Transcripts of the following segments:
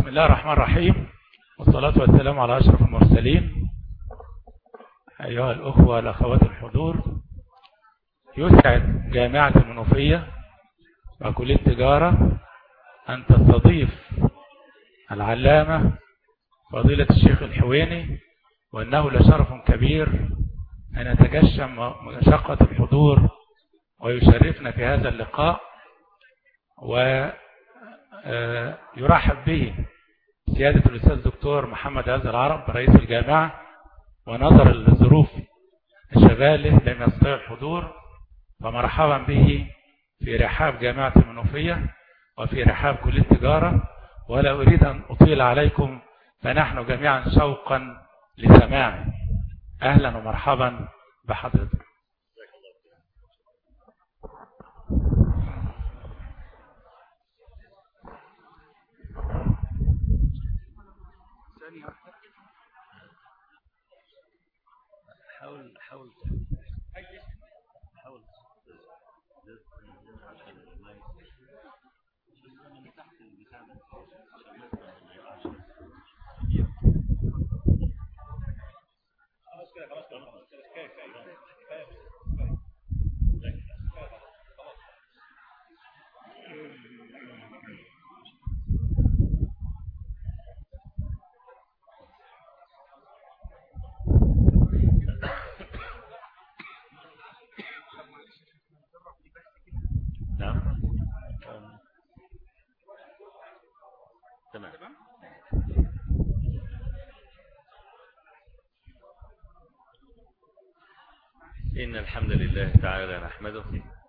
الله الرحمن الرحيم والصلاة والسلام على أشرف المرسلين أيها الأخوة والأخوات الحضور يسعد جامعة المنوفية وكلية التجارة أن تستضيف العلامة فضيلة الشيخ الحويني وأنه لشرف كبير أن يتجشم مشقة الحضور ويشرفنا في هذا اللقاء ويرحب به سيادة الأستاذ الدكتور محمد هذا العرب رئيس الجامعة ونظر لظروف الشغاله لم يستطيع الحضور فمرحبا به في رحاب جامعة المنوفية وفي رحاب كلية التجارة ولا أريد أن أطيل عليكم فنحن جميعا شوقا لسماعه أهلا ومرحبا بحضرتك حاول حاول حاول نعم تمام إن الحمد لله تعالى نحمده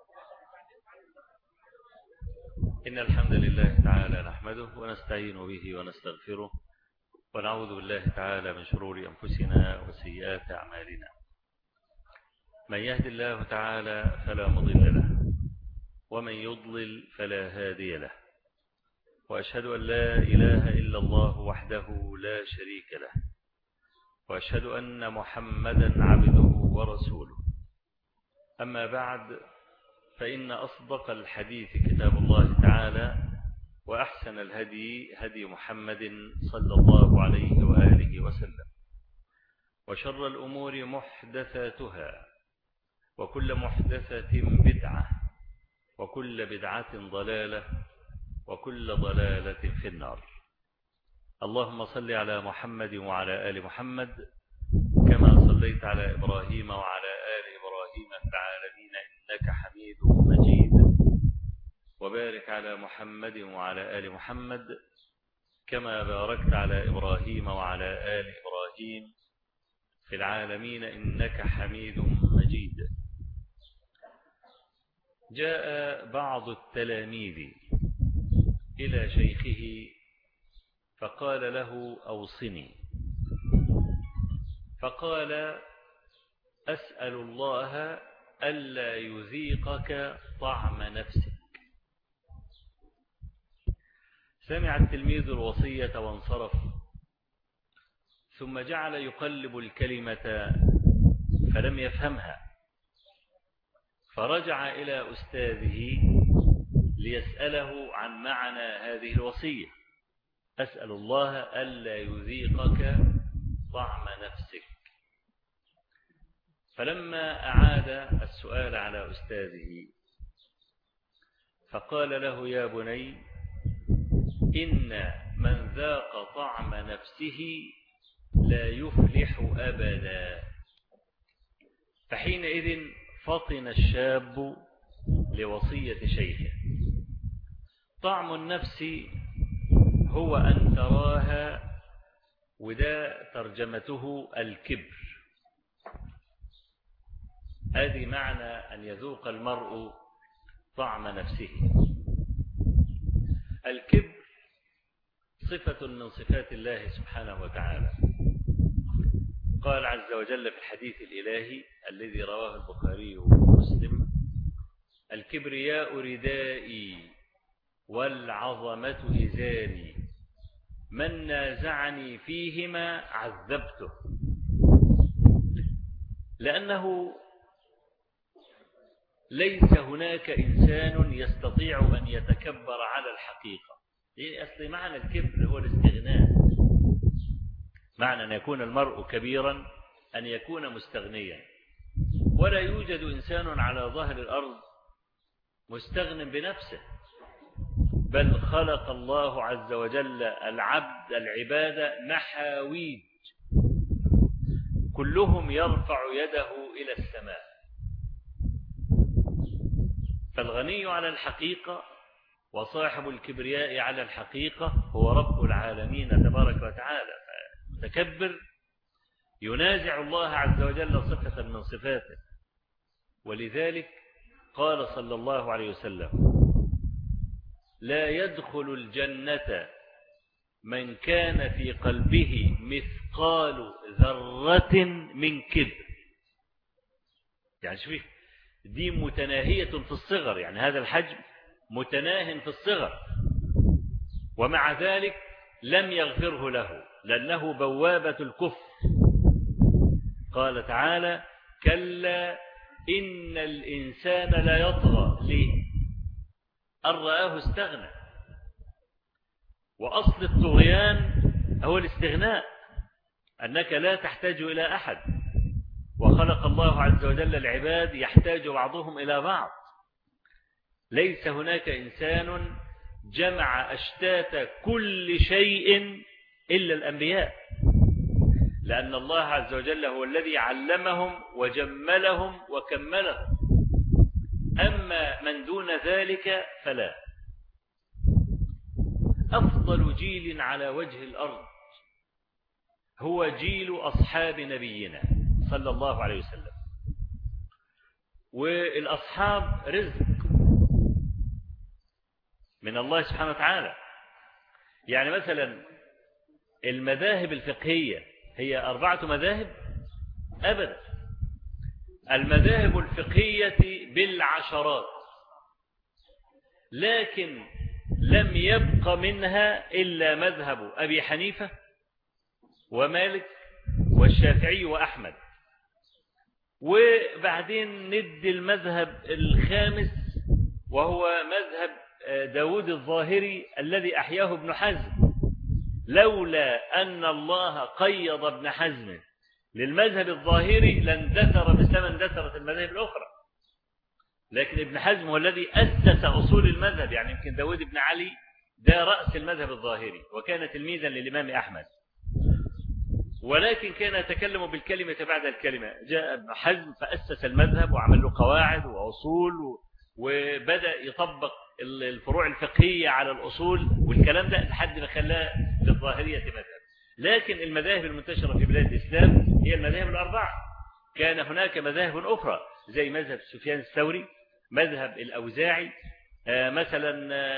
إن الحمد لله تعالى نحمده ونستعين به ونستغفره ونعوذ بالله تعالى من شرور أنفسنا وسيئات أعمالنا من يهد الله تعالى فلا مضل له ومن يضلل فلا هادي له وأشهد أن لا إله إلا الله وحده لا شريك له وأشهد أن محمدا عبده ورسوله أما بعد فإن أصدق الحديث كتاب الله تعالى وأحسن الهدي هدي محمد صلى الله عليه وآله وسلم وشر الأمور محدثاتها وكل محدثة بدعة وكل بدعة ضلالة وكل ضلالة في النار اللهم صل على محمد وعلى آل محمد كما صليت على إبراهيم وعلى آل إبراهيم في العالمين إنك حميد مجيد وبارك على محمد وعلى آل محمد كما باركت على إبراهيم وعلى آل إبراهيم في العالمين إنك حميد مجيد جاء بعض التلاميذ إلى شيخه فقال له أوصني فقال أسأل الله ألا يذيقك طعم نفسك سمع التلميذ الوصية وانصرف ثم جعل يقلب الكلمة فلم يفهمها فرجع إلى أستاذه ليسأله عن معنى هذه الوصية أسأل الله ألا يذيقك طعم نفسك فلما أعاد السؤال على أستاذه فقال له يا بني إن من ذاق طعم نفسه لا يفلح أبدا فحينئذ فطن الشاب لوصية شيخه طعم النفس هو أن تراها وده ترجمته الكبر هذه معنى أن يذوق المرء طعم نفسه الكبر صفة من صفات الله سبحانه وتعالى قال عز وجل في الحديث الإلهي الذي رواه البخاري ومسلم الكبرياء ردائي والعظمة إزاري من نازعني فيهما عذبته لأنه ليس هناك إنسان يستطيع أن يتكبر على الحقيقة إيه أصل معنى الكبر هو الاستغناء معنى أن يكون المرء كبيرا أن يكون مستغنيا ولا يوجد إنسان على ظهر الأرض مستغن بنفسه بل خلق الله عز وجل العبد العبادة محاويج كلهم يرفع يده إلى السماء فالغني على الحقيقة وصاحب الكبرياء على الحقيقة هو رب العالمين تبارك وتعالى متكبر ينازع الله عز وجل صفة من صفاته ولذلك قال صلى الله عليه وسلم لا يدخل الجنة من كان في قلبه مثقال ذرة من كبر يعني شوف دي متناهية في الصغر يعني هذا الحجم متناه في الصغر ومع ذلك لم يغفره له لأنه بوابة الكفر قال تعالى كلا إن الإنسان لا يطغى ليه أن رآه استغنى وأصل الطغيان هو الاستغناء أنك لا تحتاج إلى أحد وخلق الله عز وجل العباد يحتاج بعضهم إلى بعض ليس هناك إنسان جمع أشتات كل شيء إلا الأنبياء لأن الله عز وجل هو الذي علمهم وجملهم وكملهم أما من دون ذلك فلا أفضل جيل على وجه الأرض هو جيل أصحاب نبينا صلى الله عليه وسلم والأصحاب رزق من الله سبحانه وتعالى يعني مثلا المذاهب الفقهية هي أربعة مذاهب أبدا المذاهب الفقهية بالعشرات لكن لم يبق منها إلا مذهب أبي حنيفة ومالك والشافعي وأحمد وبعدين ندي المذهب الخامس وهو مذهب داود الظاهري الذي أحياه ابن حزم لولا أن الله قيض ابن حزم للمذهب الظاهري لاندثر مثل ما اندثرت المذاهب الأخرى لكن ابن حزم هو الذي أسس أصول المذهب يعني يمكن داود بن علي ده رأس المذهب الظاهري وكان تلميذا للإمام أحمد ولكن كان يتكلم بالكلمة بعد الكلمة جاء ابن حزم فأسس المذهب وعمل له قواعد وأصول وبدأ يطبق الفروع الفقهية على الأصول والكلام ده لحد ما خلاه للظاهرية مذهب لكن المذاهب المنتشرة في بلاد الإسلام هي المذاهب الأربعة كان هناك مذاهب أخرى زي مذهب سفيان الثوري مذهب الأوزاعي مثلا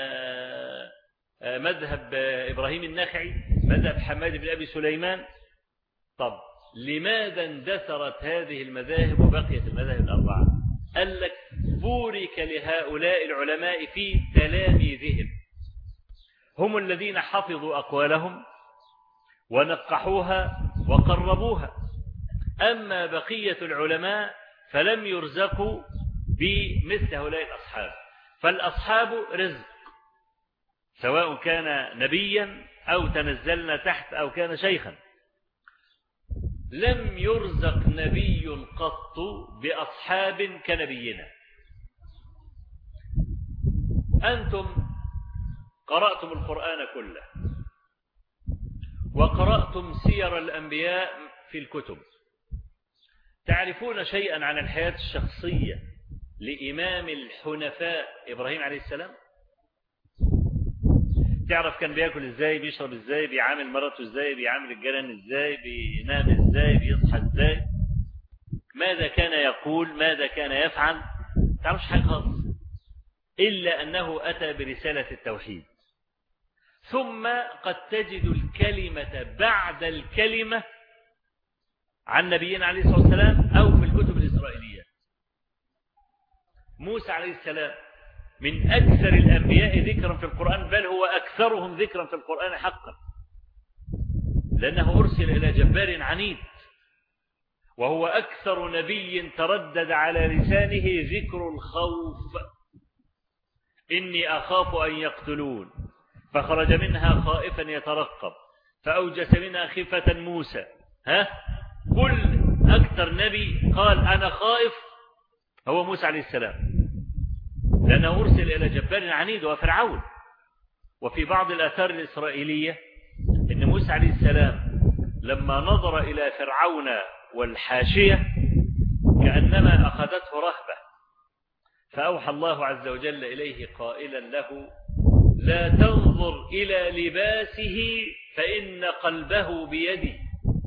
مذهب إبراهيم النخعي مذهب حماد بن أبي سليمان طب لماذا اندثرت هذه المذاهب وبقيت المذاهب الأربعة قال لك بورك لهؤلاء العلماء في تلاميذهم هم الذين حفظوا أقوالهم ونقحوها وقربوها أما بقية العلماء فلم يرزقوا بمثل هؤلاء الأصحاب فالأصحاب رزق سواء كان نبيا أو تنزلنا تحت أو كان شيخا لم يرزق نبي قط بأصحاب كنبينا أنتم قرأتم القرآن كله وقرأتم سير الأنبياء في الكتب تعرفون شيئا عن الحياة الشخصية لإمام الحنفاء إبراهيم عليه السلام تعرف كان بياكل ازاي بيشرب ازاي بيعامل مراته ازاي بيعامل الجيران ازاي بينام ازاي بيصحى ازاي ماذا كان يقول ماذا كان يفعل تعرفش حاجة خالص إلا أنه أتى برسالة التوحيد ثم قد تجد الكلمة بعد الكلمة عن نبينا عليه الصلاة والسلام أو في الكتب الإسرائيلية موسى عليه السلام من أكثر الأنبياء ذكرا في القرآن بل هو أكثرهم ذكرا في القرآن حقا لأنه أرسل إلى جبار عنيد وهو أكثر نبي تردد على لسانه ذكر الخوف إني أخاف أن يقتلون فخرج منها خائفا يترقب فأوجس منها خفة موسى ها كل أكثر نبي قال أنا خائف هو موسى عليه السلام لأنه أرسل إلى جبار عنيد وفرعون وفي بعض الآثار الإسرائيلية أن موسى عليه السلام لما نظر إلى فرعون والحاشية كأنما أخذته رهبة فأوحى الله عز وجل إليه قائلا له لا تنظر إلى لباسه فإن قلبه بيده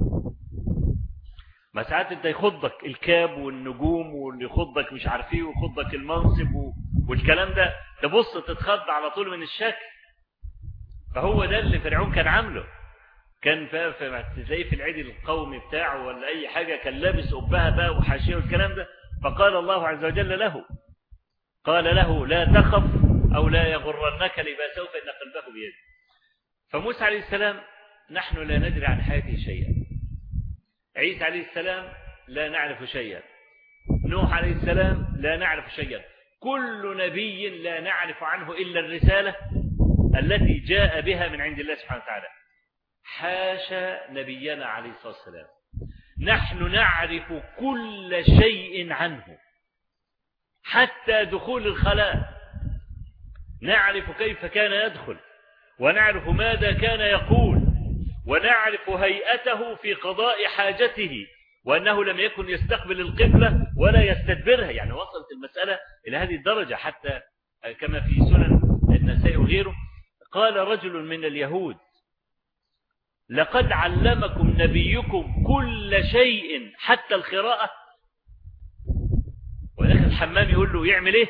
ما ساعات انت يخضك الكاب والنجوم واللي يخضك مش عارفيه ويخضك المنصب والكلام ده تبص تتخض على طول من الشكل فهو ده اللي فرعون كان عامله كان تلاقيه في العيد القومي بتاعه ولا اي حاجه كان لابس قبها بقى وحاشيه والكلام ده فقال الله عز وجل له قال له لا تخف او لا يغرنك لباسه فان قلبه بيده فموسى عليه السلام نحن لا ندري عن حياته شيئا عيسى عليه السلام لا نعرف شيئا نوح عليه السلام لا نعرف شيئا كل نبي لا نعرف عنه إلا الرسالة التي جاء بها من عند الله سبحانه وتعالى حاشا نبينا عليه الصلاة والسلام نحن نعرف كل شيء عنه حتى دخول الخلاء نعرف كيف كان يدخل ونعرف ماذا كان يقول ونعرف هيئته في قضاء حاجته وأنه لم يكن يستقبل القبلة ولا يستدبرها يعني وصلت المسألة إلى هذه الدرجة حتى كما في سنن النساء وغيره قال رجل من اليهود لقد علمكم نبيكم كل شيء حتى القراءة وداخل الحمام يقول له يعمل ايه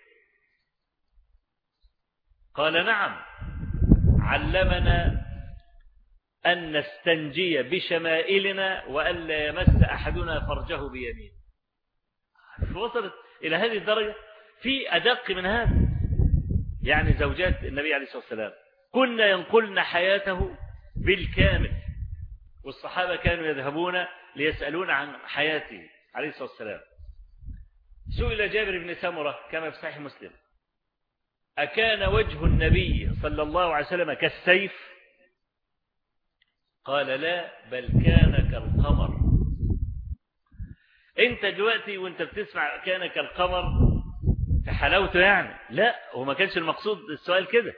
قال نعم علمنا أن نستنجي بشمائلنا وألا يمس أحدنا فرجه بيمين وصلت إلى هذه الدرجة في أدق من هذا يعني زوجات النبي عليه الصلاة والسلام كنا ينقلن حياته بالكامل والصحابة كانوا يذهبون ليسألون عن حياته عليه الصلاة والسلام سئل جابر بن سمرة كما في صحيح مسلم أكان وجه النبي صلى الله عليه وسلم كالسيف قال لا بل كان كالقمر انت دلوقتي وانت بتسمع كان كالقمر في حلاوته يعني لا هو ما كانش المقصود السؤال كده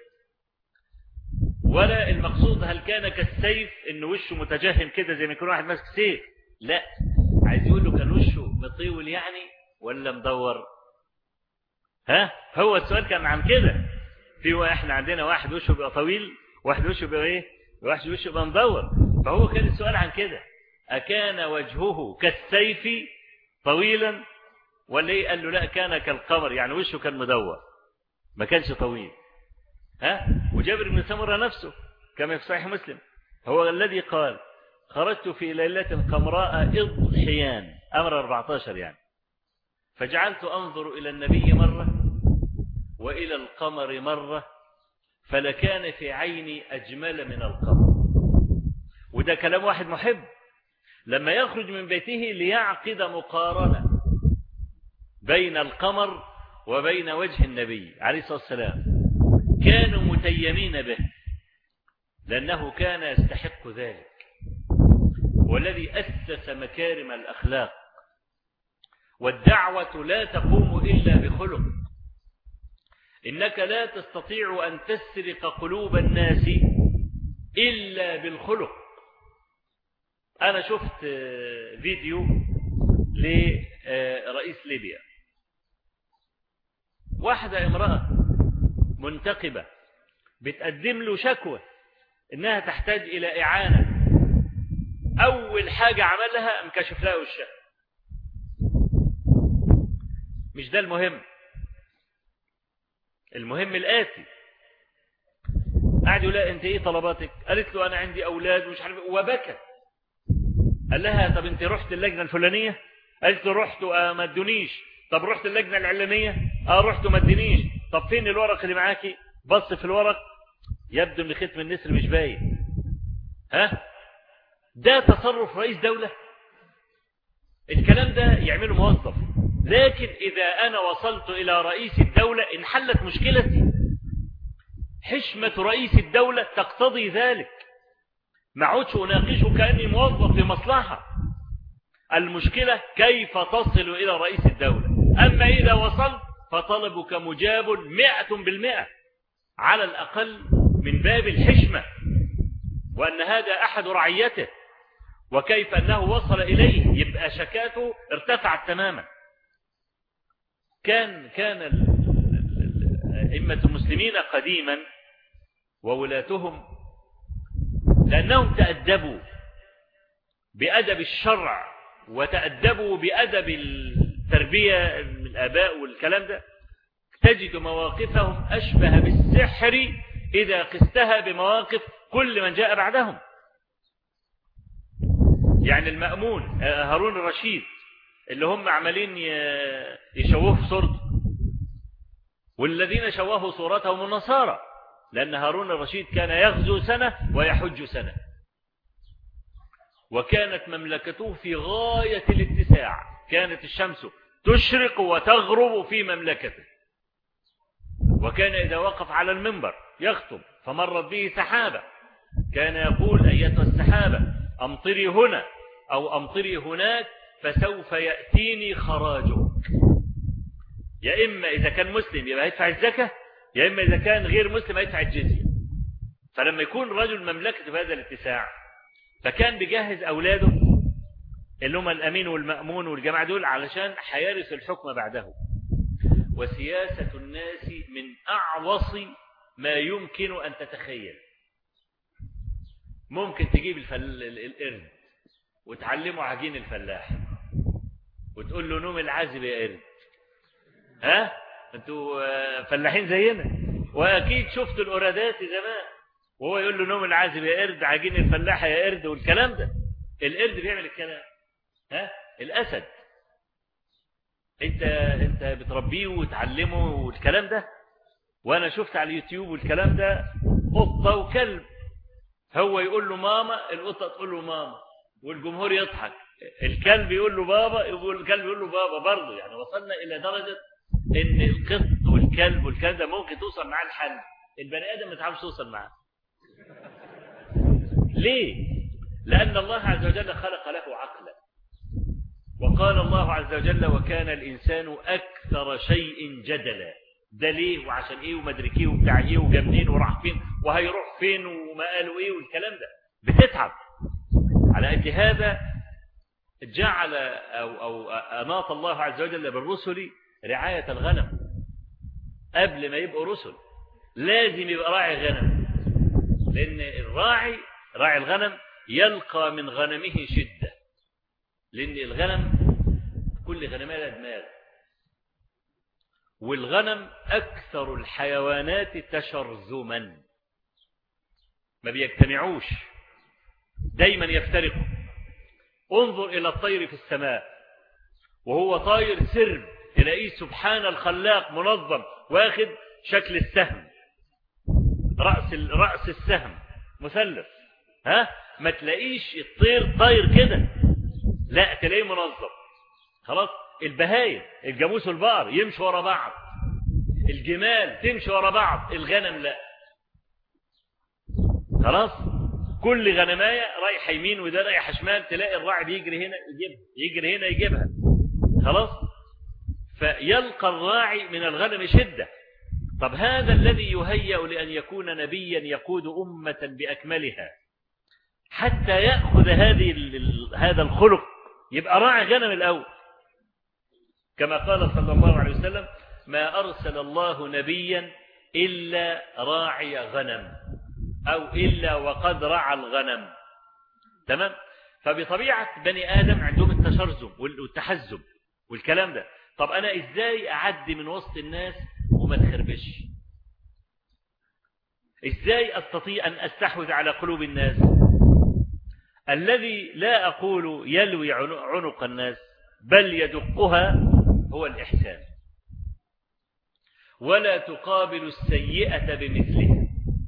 ولا المقصود هل كان كالسيف ان وشه متجهم كده زي ما يكون واحد ماسك سيف لا عايز يقول له كان وشه مطيول يعني ولا مدور ها هو السؤال كان عن كده في احنا عندنا واحد وشه بيبقى طويل واحد وشه بيبقى ايه واحد وشه بيبقى مدور فهو كان السؤال عن كده أكان وجهه كالسيف طويلا ولا ايه قال له لا كان كالقمر يعني وشه كان مدور ما كانش طويل ها وجابر بن سمرة نفسه كما في صحيح مسلم هو الذي قال خرجت في ليلة قمراء إضحيان أمر 14 يعني فجعلت أنظر إلى النبي مرة وإلى القمر مرة فلكان في عيني أجمل من القمر وده كلام واحد محب لما يخرج من بيته ليعقد مقارنة بين القمر وبين وجه النبي عليه الصلاة والسلام كانوا متيمين به لأنه كان يستحق ذلك والذي أسس مكارم الأخلاق والدعوة لا تقوم إلا بخلق إنك لا تستطيع أن تسرق قلوب الناس إلا بالخلق أنا شفت فيديو لرئيس ليبيا واحدة امرأة منتقبة بتقدم له شكوى إنها تحتاج إلى إعانة أول حاجة عملها انكشف لها وشها مش ده المهم المهم الآتي قعد يقول لها انت ايه طلباتك قالت له انا عندي اولاد ومش عارف وبكى قال لها طب انت رحت اللجنة الفلانية قالت له رحت وما ادونيش طب رحت اللجنة الاعلامية اه رحت وما ادونيش طب فين الورق اللي معاكي بص في الورق يبدو ان ختم النسر مش باين ها ده تصرف رئيس دولة الكلام ده يعمله موظف لكن إذا أنا وصلت إلى رئيس الدولة انحلت مشكلتي حشمة رئيس الدولة تقتضي ذلك ما عودش أناقشه كأني موظف في مصلحة المشكلة كيف تصل إلى رئيس الدولة أما إذا وصلت فطلبك مجاب مئة بالمئة على الأقل من باب الحشمة وأن هذا أحد رعيته وكيف أنه وصل إليه يبقى شكاته ارتفعت تماما كان كان أئمة المسلمين قديما وولاتهم لأنهم تأدبوا بأدب الشرع وتأدبوا بأدب التربية من الآباء والكلام ده تجد مواقفهم أشبه بالسحر إذا قستها بمواقف كل من جاء بعدهم يعني المأمون هارون الرشيد اللي هم عمالين يشوهوا في صورته والذين شوهوا صورتهم النصارى لأن هارون الرشيد كان يغزو سنة ويحج سنة وكانت مملكته في غاية الاتساع كانت الشمس تشرق وتغرب في مملكته وكان إذا وقف على المنبر يخطب فمرت به سحابة كان يقول أيتها السحابة أمطري هنا أو أمطري هناك فسوف يأتيني خراجك يا إما إذا كان مسلم يبقى يدفع الزكاة يا إما إذا كان غير مسلم يدفع الجزية فلما يكون رجل مملكته بهذا الاتساع فكان بيجهز أولاده اللي هم الأمين والمأمون والجماعة دول علشان حيارس الحكم بعده وسياسة الناس من أعوص ما يمكن أن تتخيل ممكن تجيب الفل... القرد وتعلمه عجين الفلاح وتقول له نوم العازب يا قرد ها انتوا فلاحين زينا واكيد شفتوا القرادات زمان وهو يقول له نوم العازب يا قرد عجين الفلاح يا قرد والكلام ده القرد بيعمل الكلام ها الاسد انت انت بتربيه وتعلمه والكلام ده وانا شفت على اليوتيوب والكلام ده قطه وكلب هو يقول له ماما القطه تقول له ماما والجمهور يضحك الكلب يقول له بابا يقول الكلب يقول له بابا برضه يعني وصلنا الى درجه ان القط والكلب والكلام ده ممكن توصل معاه الحل البني ادم ما تعرفش توصل معاه ليه لان الله عز وجل خلق له عقلا وقال الله عز وجل وكان الانسان اكثر شيء جدلا ده ليه وعشان ايه ومدرك ايه وبتاع ايه وجاب منين وراح فين وهيروح فين وما قالوا ايه والكلام ده بتتعب على قد هذا جعل او او اناط الله عز وجل بالرسل رعاية الغنم قبل ما يبقوا رسل لازم يبقى راعي غنم لأن الراعي راعي الغنم يلقى من غنمه شدة لأن الغنم كل غنمها لها دماغ والغنم أكثر الحيوانات تشرذما ما بيجتمعوش دايما يفترقوا انظر إلى الطير في السماء وهو طاير سرب تلاقيه سبحان الخلاق منظم واخد شكل السهم رأس رأس السهم مثلث ها ما تلاقيش الطير طاير كده لا تلاقيه منظم خلاص البهايم الجاموس والبقر يمشي ورا بعض الجمال تمشي ورا بعض الغنم لا خلاص كل غنمايه رايحه يمين وده رايحه شمال تلاقي الراعي بيجري هنا يجيبها يجري هنا يجيبها خلاص فيلقى الراعي من الغنم شدة طب هذا الذي يهيأ لأن يكون نبيا يقود أمة بأكملها حتى يأخذ هذه هذا الخلق يبقى راعي غنم الأول كما قال صلى الله عليه وسلم ما أرسل الله نبيا إلا راعي غنم أو إلا وقد رعى الغنم تمام فبطبيعة بني آدم عندهم التشرذم والتحزب والكلام ده طب أنا إزاي أعدي من وسط الناس وما تخربش إزاي أستطيع أن أستحوذ على قلوب الناس الذي لا أقول يلوي عنق الناس بل يدقها هو الإحسان ولا تقابل السيئة بمثلها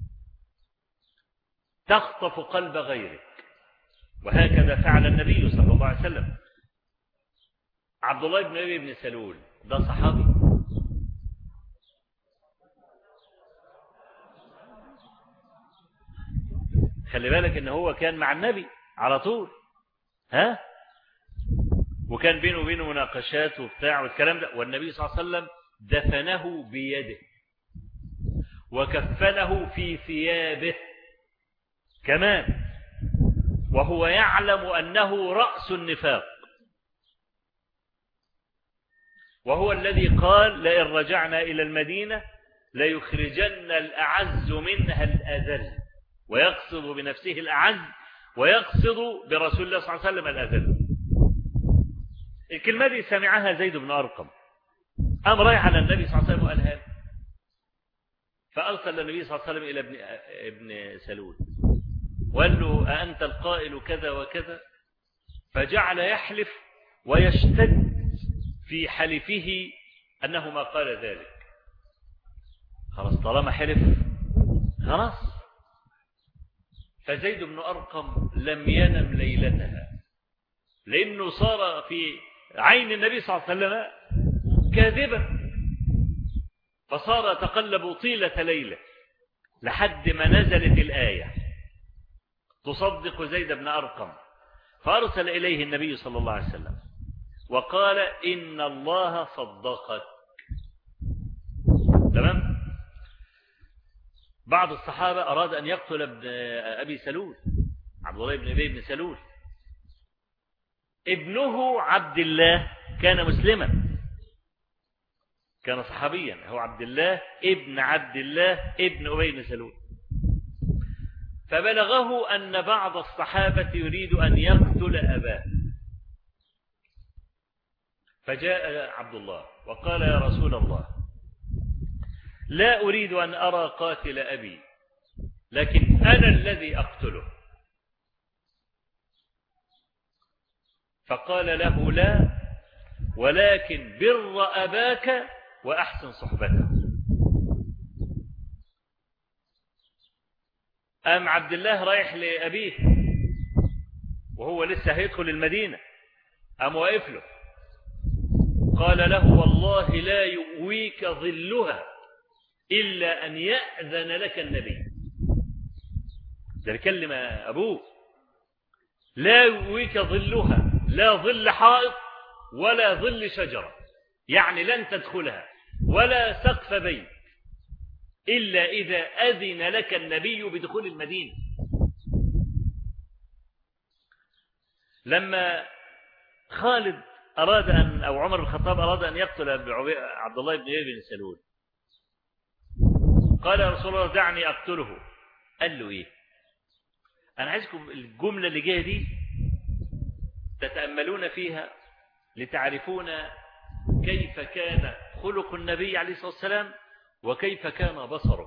تخطف قلب غيرك وهكذا فعل النبي صلى الله عليه وسلم عبد الله بن أبي بن سلول ده صحابي خلي بالك ان هو كان مع النبي على طول ها وكان بينه وبينه مناقشات وبتاع والكلام ده والنبي صلى الله عليه وسلم دفنه بيده وكفنه في ثيابه كمان وهو يعلم أنه رأس النفاق وهو الذي قال لئن رجعنا إلى المدينة ليخرجن الأعز منها الأذل ويقصد بنفسه الأعز ويقصد برسول الله صلى الله عليه وسلم الأذل الكلمة دي سمعها زيد بن أرقم أم رايح على النبي صلى الله عليه وسلم وقالها فأرسل النبي صلى الله عليه وسلم إلى ابن, ابن سلول وقال له أأنت القائل كذا وكذا فجعل يحلف ويشتد في حلفه أنه ما قال ذلك خلاص طالما حلف خلاص فزيد بن أرقم لم ينم ليلتها لأنه صار في عين النبي صلى الله عليه وسلم كاذبا فصار يتقلب طيلة ليلة لحد ما نزلت الآية تصدق زيد بن أرقم فأرسل إليه النبي صلى الله عليه وسلم وقال إن الله صدقك تمام بعض الصحابة أراد أن يقتل ابن أبي سلول عبد الله بن أبي بن سلول ابنه عبد الله كان مسلما كان صحابيا هو عبد الله ابن عبد الله ابن أبي بن سلول فبلغه أن بعض الصحابة يريد أن يقتل أباه فجاء عبد الله وقال يا رسول الله لا أريد أن أرى قاتل أبي لكن أنا الذي أقتله فقال له لا ولكن بر أباك وأحسن صحبته أم عبد الله رايح لأبيه وهو لسه هيدخل المدينة أم واقف له قال له والله لا يؤويك ظلها إلا أن يأذن لك النبي ده بيكلم أبوه لا يؤويك ظلها لا ظل حائط ولا ظل شجرة يعني لن تدخلها ولا سقف بيت إلا إذا أذن لك النبي بدخول المدينة لما خالد أراد أن أو عمر بن الخطاب أراد أن يقتل عبد الله بن أبي بن سلول قال يا رسول الله دعني أقتله قال له إيه أنا عايزكم الجملة اللي جاية دي تتأملون فيها لتعرفون كيف كان خلق النبي عليه الصلاة والسلام وكيف كان بصره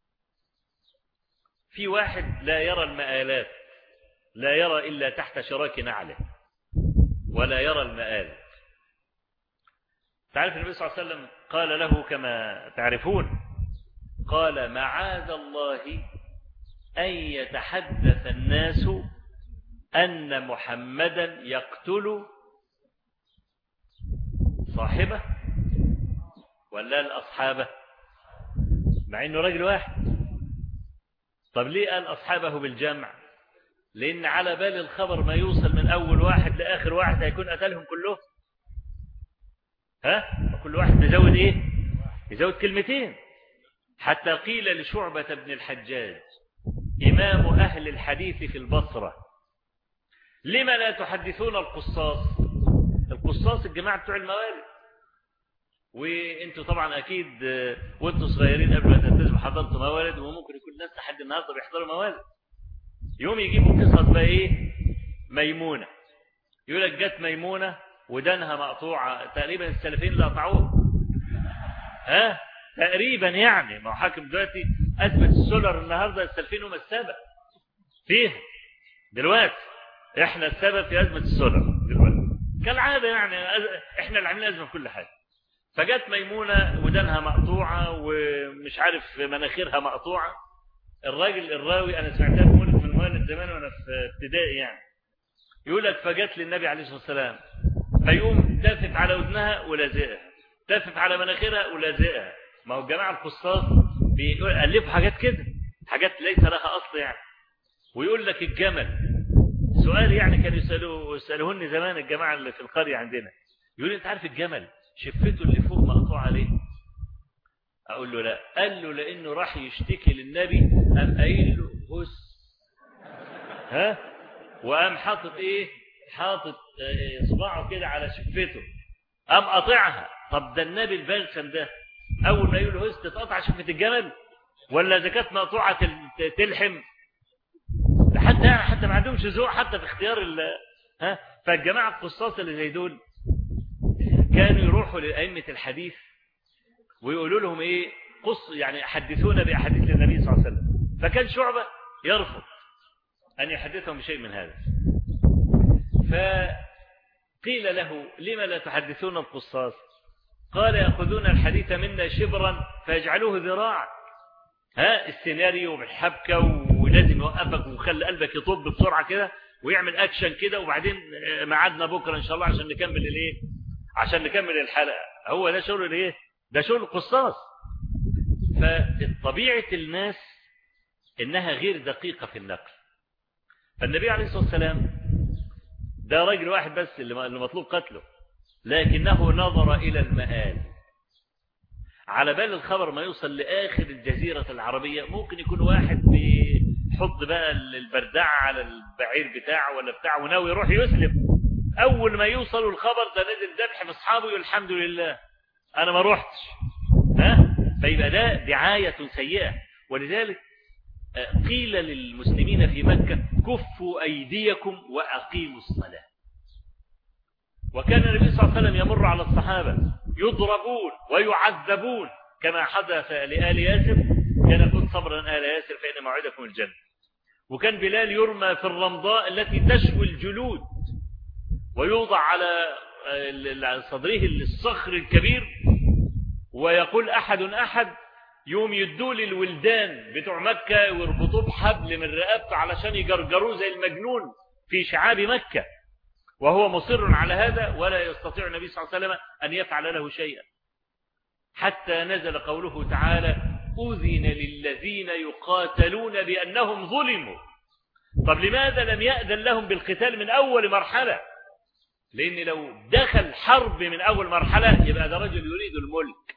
في واحد لا يرى المآلات لا يرى إلا تحت شراك نعله ولا يرى المآل تعرف النبي صلى الله عليه وسلم قال له كما تعرفون قال معاذ الله أن يتحدث الناس أن محمدا يقتل صاحبه ولا الأصحابه مع أنه رجل واحد طب ليه قال أصحابه بالجمع لأن على بال الخبر ما يوصل من أول واحد لآخر واحد هيكون قتلهم كلهم ها كل واحد يزود إيه يزود كلمتين حتى قيل لشعبة بن الحجاج إمام أهل الحديث في البصرة لما لا تحدثون القصاص القصاص الجماعة بتوع الموالد وانتوا طبعا اكيد وانتوا صغيرين قبل ما تلتزموا حضرتوا موالد وممكن يكون الناس لحد النهارده بيحضروا موالد يوم يجيبوا قصص بقى ايه ميمونه يقول لك جت ميمونه ودانها مقطوعه تقريبا السلفين اللي قطعوها ها تقريبا يعني ما هو حاكم دلوقتي اثبت السولر النهارده السلفين هم السبب فيها دلوقتي احنا السبب في ازمه السولر دلوقتي كالعاده يعني احنا اللي عاملين ازمه في كل حاجه فجت ميمونة ودانها مقطوعة ومش عارف مناخيرها مقطوعة الراجل الراوي أنا سمعتها في مولد من مولد زمان وأنا في ابتدائي يعني يقول لك فجت للنبي عليه الصلاة والسلام فيقوم تافت على ودنها ولازقها تافت على مناخيرها ولازقها ما هو الجماعة القصاص بيألفوا حاجات كده حاجات ليس لها أصل يعني ويقول لك الجمل سؤال يعني كانوا يسألوه يسألوهن زمان الجماعة اللي في القرية عندنا يقول لي انت عارف الجمل شفته اللي فوق مقطوع عليه اقول له لا قال له لانه راح يشتكي للنبي قام قايل له بص ها وقام حاطط ايه حاطط آه، اصبعه كده على شفته قام قاطعها طب ده النبي البلسم ده اول ما يقول له هز تتقطع شفه الجمل ولا اذا كانت مقطوعه تل- تلحم ده حتى يعني حتى ما عندهمش ذوق حتى في اختيار ال ها فالجماعه القصاص اللي زي دول كانوا يروحوا لأئمة الحديث ويقولوا لهم ايه قص يعني حدثونا بأحاديث النبي صلى الله عليه وسلم فكان شعبة يرفض أن يحدثهم بشيء من هذا فقيل له لما لا تحدثون القصاص قال يأخذون الحديث منا شبرا فيجعلوه ذراعا ها السيناريو بالحبكة ولازم يوقفك ويخلي قلبك يطب بسرعة كده ويعمل أكشن كده وبعدين آه، ميعادنا بكرة إن شاء الله عشان نكمل الإيه عشان نكمل الحلقة هو ده شغل الإيه ده شغل القصاص فطبيعة الناس إنها غير دقيقة في النقل فالنبي عليه الصلاة والسلام ده راجل واحد بس اللي اللي مطلوب قتله لكنه نظر إلى المآل على بال الخبر ما يوصل لآخر الجزيرة العربية ممكن يكون واحد بيحط بقى البردعة على البعير بتاعه ولا بتاعه وناوي يروح يسلم أول ما يوصلوا الخبر ده نزل ذبح في أصحابه يقول الحمد لله أنا ما روحتش ها فيبقى ده دعاية سيئة ولذلك آه، قيل للمسلمين في مكة كفوا أيديكم وأقيموا الصلاة وكان النبي صلى الله عليه وسلم يمر على الصحابة يضربون ويعذبون كما حدث لآل ياسر كان يقول صبرا آل ياسر فإن موعدكم الجنة وكان بلال يرمى في الرمضاء التي تشوي الجلود ويوضع على آه، على صدره الصخر الكبير ويقول أحد أحد يوم يدوا للولدان بتوع مكة ويربطوه بحبل من رقبته علشان يجرجروه زي المجنون في شعاب مكة وهو مصر على هذا ولا يستطيع النبي صلى الله عليه وسلم أن يفعل له شيئا حتى نزل قوله تعالى أذن للذين يقاتلون بأنهم ظلموا طب لماذا لم يأذن لهم بالقتال من أول مرحلة لأن لو دخل حرب من أول مرحلة يبقى ده رجل يريد الملك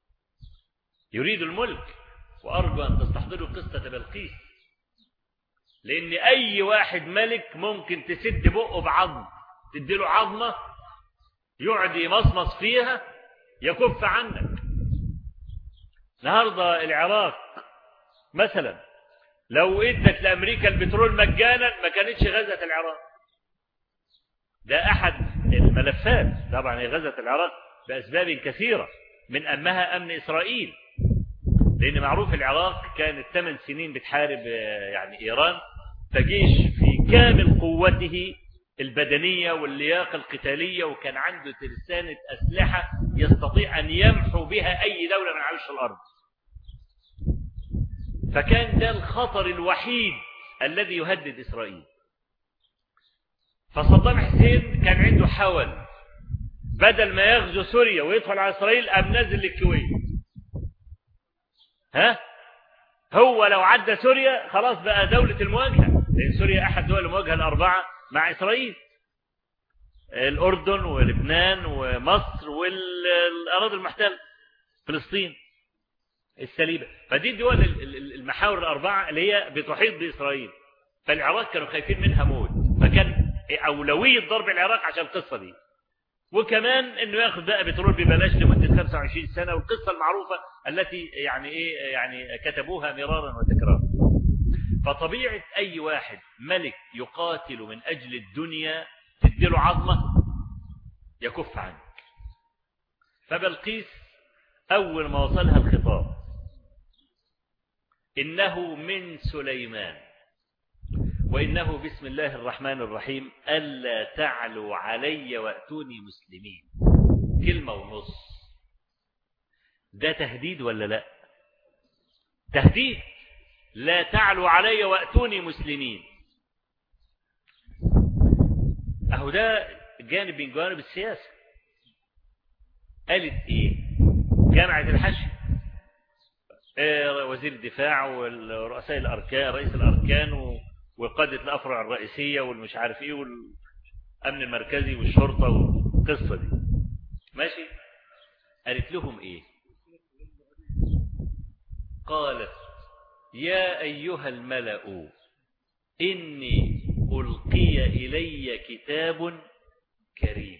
يريد الملك وأرجو أن تستحضروا قصة بلقيس لأن أي واحد ملك ممكن تسد بقه بعظم تديله عظمة يقعد يمصمص فيها يكف عنك النهارده العراق مثلا لو ادت لأمريكا البترول مجانا ما كانتش غزت العراق ده أحد الملفات طبعا هي غزت العراق بأسباب كثيرة من أمها أمن إسرائيل لأن معروف العراق كانت ثمان سنين بتحارب آه، يعني إيران فجيش في كامل قوته البدنية واللياقة القتالية وكان عنده ترسانة أسلحة يستطيع أن يمحو بها أي دولة من عرش الأرض فكان ده الخطر الوحيد الذي يهدد إسرائيل فصدام حسين كان عنده حول بدل ما يغزو سوريا ويدخل على إسرائيل أم نزل للكويت ها هو لو عدى سوريا خلاص بقى دولة المواجهة لأن سوريا أحد دول المواجهة الأربعة مع إسرائيل الأردن ولبنان ومصر والأراضي المحتلة فلسطين السليبة فدي الدول ال- ال- المحاور الأربعة اللي هي بتحيط بإسرائيل فالعراق كانوا خايفين منها موت فكان أولوية ضرب العراق عشان القصة دي وكمان انه ياخد بقى بترول ببلاش لمده 25 سنه والقصه المعروفه التي يعني ايه يعني كتبوها مرارا وتكرارا فطبيعه اي واحد ملك يقاتل من اجل الدنيا تديله عظمه يكف عنك فبلقيس اول ما وصلها الخطاب انه من سليمان وإنه بسم الله الرحمن الرحيم ألا تعلوا علي وأتوني مسلمين كلمة ونص ده تهديد ولا لا تهديد لا تعلوا علي وأتوني مسلمين أهو ده جانب من جوانب السياسة قالت إيه جامعة الحشد آه، وزير الدفاع ورؤساء الأركان رئيس الأركان و وقادة الأفرع الرئيسية والمش عارف إيه والأمن المركزي والشرطة والقصة دي ماشي قالت لهم إيه قالت يا أيها الملأ إني ألقي إلي كتاب كريم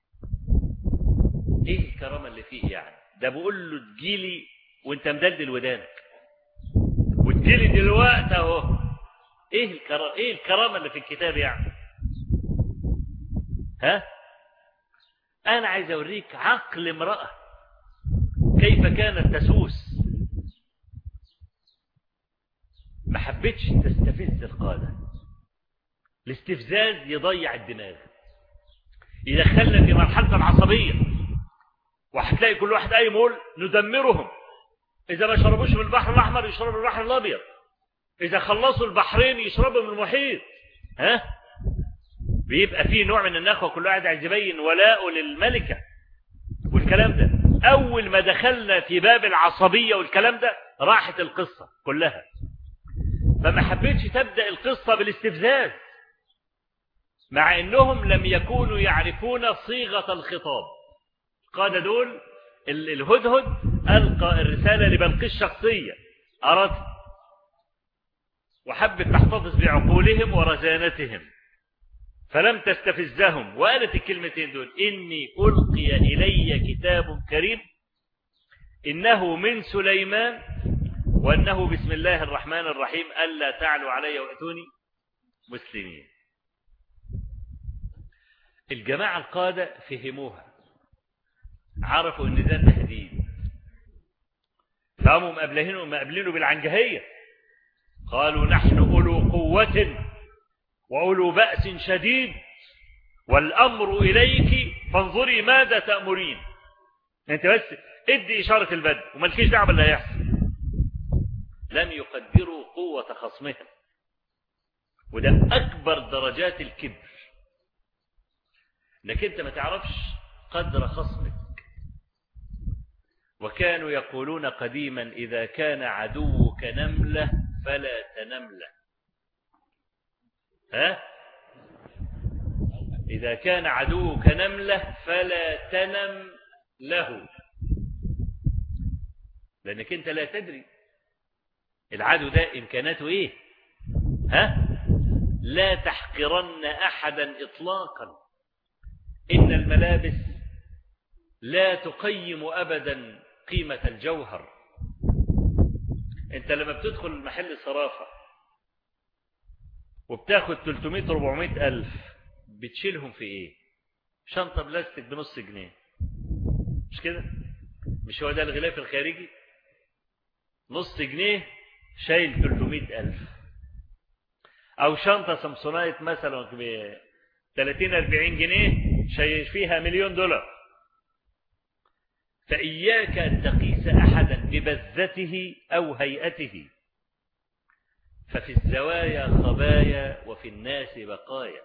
إيه الكرامة اللي فيه يعني ده بقول له تجيلي وانت مدلدل ودانك وتجيلي دلوقتي اهو ايه الكرامة ايه الكرامة اللي في الكتاب يعني ها انا عايز اوريك عقل امرأة كيف كانت تسوس ما حبتش تستفز القادة الاستفزاز يضيع الدماغ يدخلنا في مرحلة العصبية وهتلاقي كل واحد قايم يقول ندمرهم إذا ما شربوش من البحر الأحمر يشربوا من البحر الأبيض إذا خلصوا البحرين يشربوا من المحيط ها بيبقى فيه نوع من النخوة كل واحد عايز يبين ولاءه للملكة والكلام ده أول ما دخلنا في باب العصبية والكلام ده راحت القصة كلها فما حبيتش تبدأ القصة بالاستفزاز مع انهم لم يكونوا يعرفون صيغة الخطاب قاد دول الهدهد ألقى الرسالة لبلقيس شخصية أردت وحبت تحتفظ بعقولهم ورزانتهم فلم تستفزهم وقالت الكلمتين دول إني ألقي إلي كتاب كريم إنه من سليمان وأنه بسم الله الرحمن الرحيم ألا تعلوا علي وأتوني مسلمين الجماعة القادة فهموها عرفوا ان ده تهديد فقاموا مقابلينه مقابلينه بالعنجهية قالوا نحن أولو قوة وأولو بأس شديد والأمر إليك فانظري ماذا تأمرين انت بس ادي إشارة البدء ومالكيش دعوة باللي هيحصل لم يقدروا قوة خصمهم وده أكبر درجات الكبر انك انت ما تعرفش قدر خصمك وكانوا يقولون قديما إذا كان عدوك نملة فلا تنملة ها إذا كان عدوك نملة فلا تنم له لأنك أنت لا تدري العدو ده إمكاناته إيه ها لا تحقرن أحدا إطلاقا إن الملابس لا تقيم أبدا قيمة الجوهر انت لما بتدخل محل صرافة وبتاخد 300 400 ألف بتشيلهم في ايه شنطة بلاستيك بنص جنيه مش كده مش هو ده الغلاف الخارجي نص جنيه شايل 300 ألف أو شنطة سامسونايت مثلا ب 30 40 جنيه شايل فيها مليون دولار فإياك أن تقيس أحدا ببذته أو هيئته ففي الزوايا خبايا وفي الناس بقايا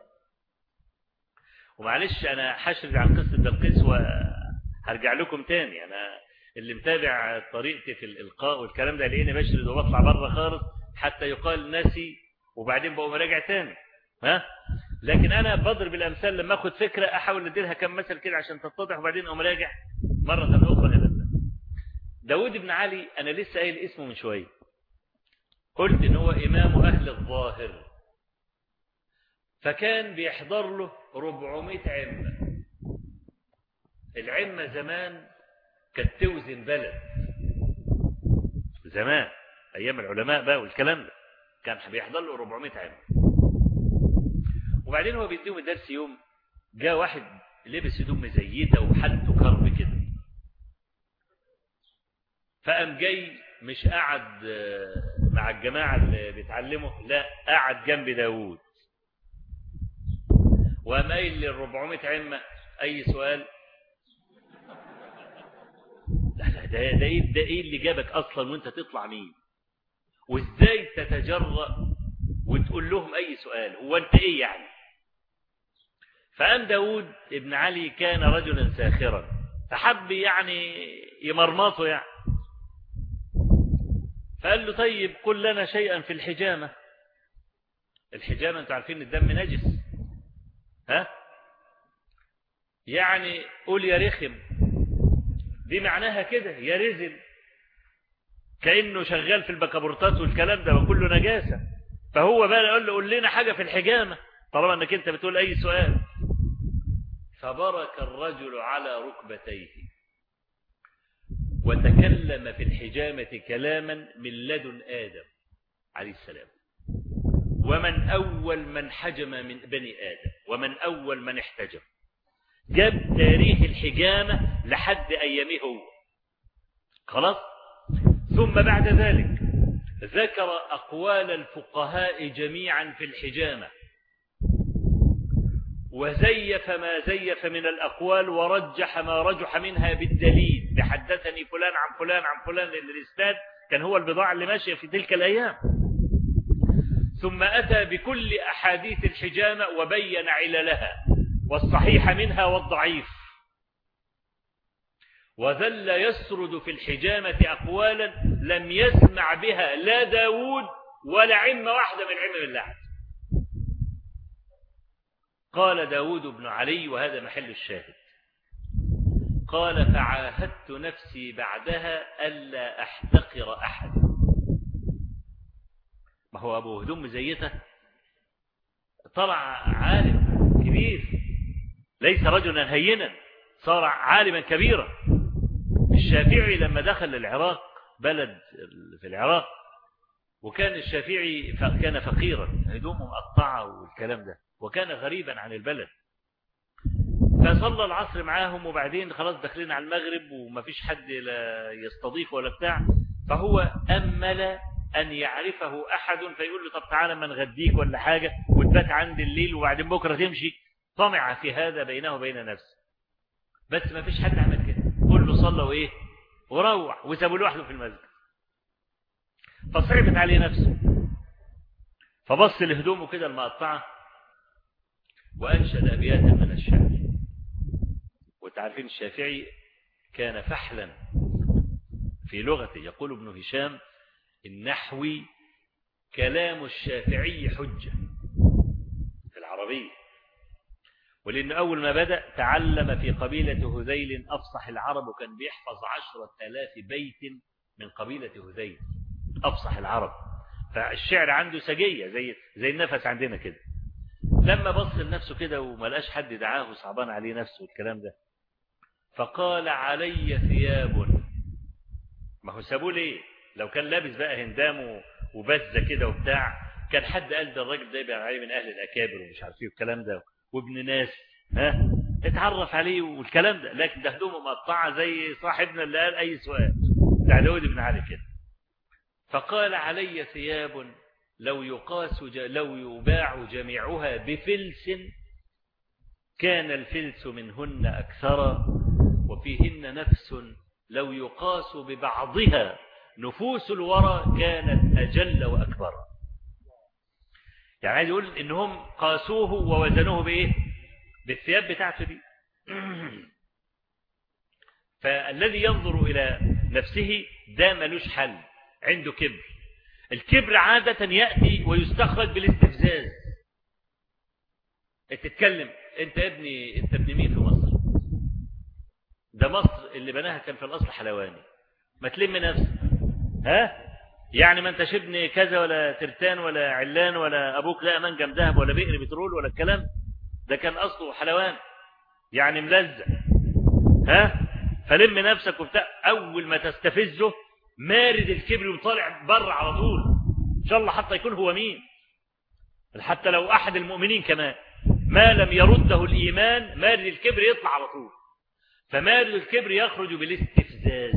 ومعلش أنا حشرد عن قصة بلقيس وهرجع لكم تاني أنا اللي متابع طريقتي في الإلقاء والكلام ده لقيني بشرد وبطلع بره خالص حتى يقال ناسي وبعدين بقوم راجع تاني ها لكن أنا بضرب الأمثال لما أخد فكرة أحاول نديرها كم مثل كده عشان تتضح وبعدين أقوم راجع مرة أخرى إلى داود بن علي أنا لسه قايل اسمه من شوية قلت إن هو إمام أهل الظاهر فكان بيحضر له 400 عمة العمة زمان كانت توزن بلد زمان أيام العلماء بقى والكلام ده كان بيحضر له 400 عمة وبعدين هو بيديهم الدرس يوم جاء واحد لبس هدوم مزيته وحالته كرب كده فقام جاي مش قعد مع الجماعة اللي بيتعلموا لا قعد جنب داوود وقام قايل لل 400 عمة أي سؤال لا ده ده ايه ده ايه اللي جابك اصلا وانت تطلع مين وازاي تتجرأ وتقول لهم اي سؤال هو انت ايه يعني فقام داود ابن علي كان رجلا ساخرا فحب يعني يمرمطه يعني فقال له طيب قل لنا شيئا في الحجامة الحجامة انتوا عارفين الدم نجس ها يعني قول يا رخم دي معناها كده يا رزل كأنه شغال في البكابورتات والكلام ده وكله نجاسة فهو بقى يقول له قول لنا حاجة في الحجامة طالما انك انت بتقول اي سؤال فبرك الرجل على ركبتيه وتكلم في الحجامة كلاما من لدن آدم عليه السلام ومن أول من حجم من بني آدم ومن أول من احتجم جاب تاريخ الحجامة لحد أيامه هو خلاص ثم بعد ذلك ذكر أقوال الفقهاء جميعا في الحجامة وزيف ما زيف من الأقوال ورجح ما رجح منها بالدليل بحدثني فلان عن فلان عن فلان للإستاذ كان هو البضاعة اللي ماشية في تلك الأيام ثم أتى بكل أحاديث الحجامة وبين عللها والصحيح منها والضعيف وذل يسرد في الحجامة أقوالا لم يسمع بها لا داود ولا عمة واحدة من عمم اللعب قال داود بن علي وهذا محل الشاهد قال فعاهدت نفسي بعدها ألا أحتقر أحد ما هو أبو هدوم مزيته طلع عالم كبير ليس رجلا هينا صار عالما كبيرا الشافعي لما دخل العراق بلد في العراق وكان الشافعي كان فقيرا هدومه مقطعة والكلام ده وكان غريبا عن البلد فصلى العصر معاهم وبعدين خلاص داخلين على المغرب وما فيش حد لا يستضيف ولا بتاع فهو أمل أن يعرفه أحد فيقول له طب تعالى ما نغديك ولا حاجة وتبات عند الليل وبعدين بكرة تمشي طمع في هذا بينه وبين نفسه بس ما فيش حد عمل كده كله صلى وإيه وروح وسابوا لوحده في المسجد فصعبت عليه نفسه فبص لهدومه كده المقطعة وأنشد أبياتا من الشعر وتعرفين الشافعي كان فحلا في لغته يقول ابن هشام النحوي كلام الشافعي حجة في العربية ولأن أول ما بدأ تعلم في قبيلة هذيل أفصح العرب وكان بيحفظ عشرة آلاف بيت من قبيلة هذيل أفصح العرب فالشعر عنده سجية زي, زي النفس عندنا كده لما بص لنفسه كده وما لقاش حد دعاه صعبان عليه نفسه والكلام ده فقال علي ثياب ما هو سابوه ليه لو كان لابس بقى هندام وبزة كده وبتاع كان حد قال ده الراجل ده يبقى عليه من أهل الأكابر ومش عارف ايه والكلام ده وابن ناس ها اتعرف عليه والكلام ده لكن ده هدومه مقطعة زي صاحبنا اللي قال أي سؤال بتاع داود بن علي كده فقال علي ثياب لو يقاس لو يباع جميعها بفلس كان الفلس منهن أكثر وفيهن نفس لو يقاس ببعضها نفوس الورى كانت أجل وأكبر يعني عايز يقول إنهم قاسوه ووزنوه بإيه بالثياب بتاعته دي فالذي ينظر إلى نفسه ده ملوش حل عنده كبر الكبر عادة يأتي ويستخرج بالاستفزاز تتكلم انت ابني انت ابن مين في مصر ده مصر اللي بناها كان في الأصل حلواني ما تلم نفسك ها يعني ما انتش ابن كذا ولا ترتان ولا علان ولا ابوك لا منجم ذهب ولا بئر بترول ولا الكلام ده كان اصله حلوان يعني ملزق ها فلم نفسك وبتاع اول ما تستفزه مارد الكبر وطالع بره على طول ان شاء الله حتى يكون هو مين حتى لو احد المؤمنين كمان ما لم يرده الايمان مارد الكبر يطلع على طول فمارد الكبر يخرج بالاستفزاز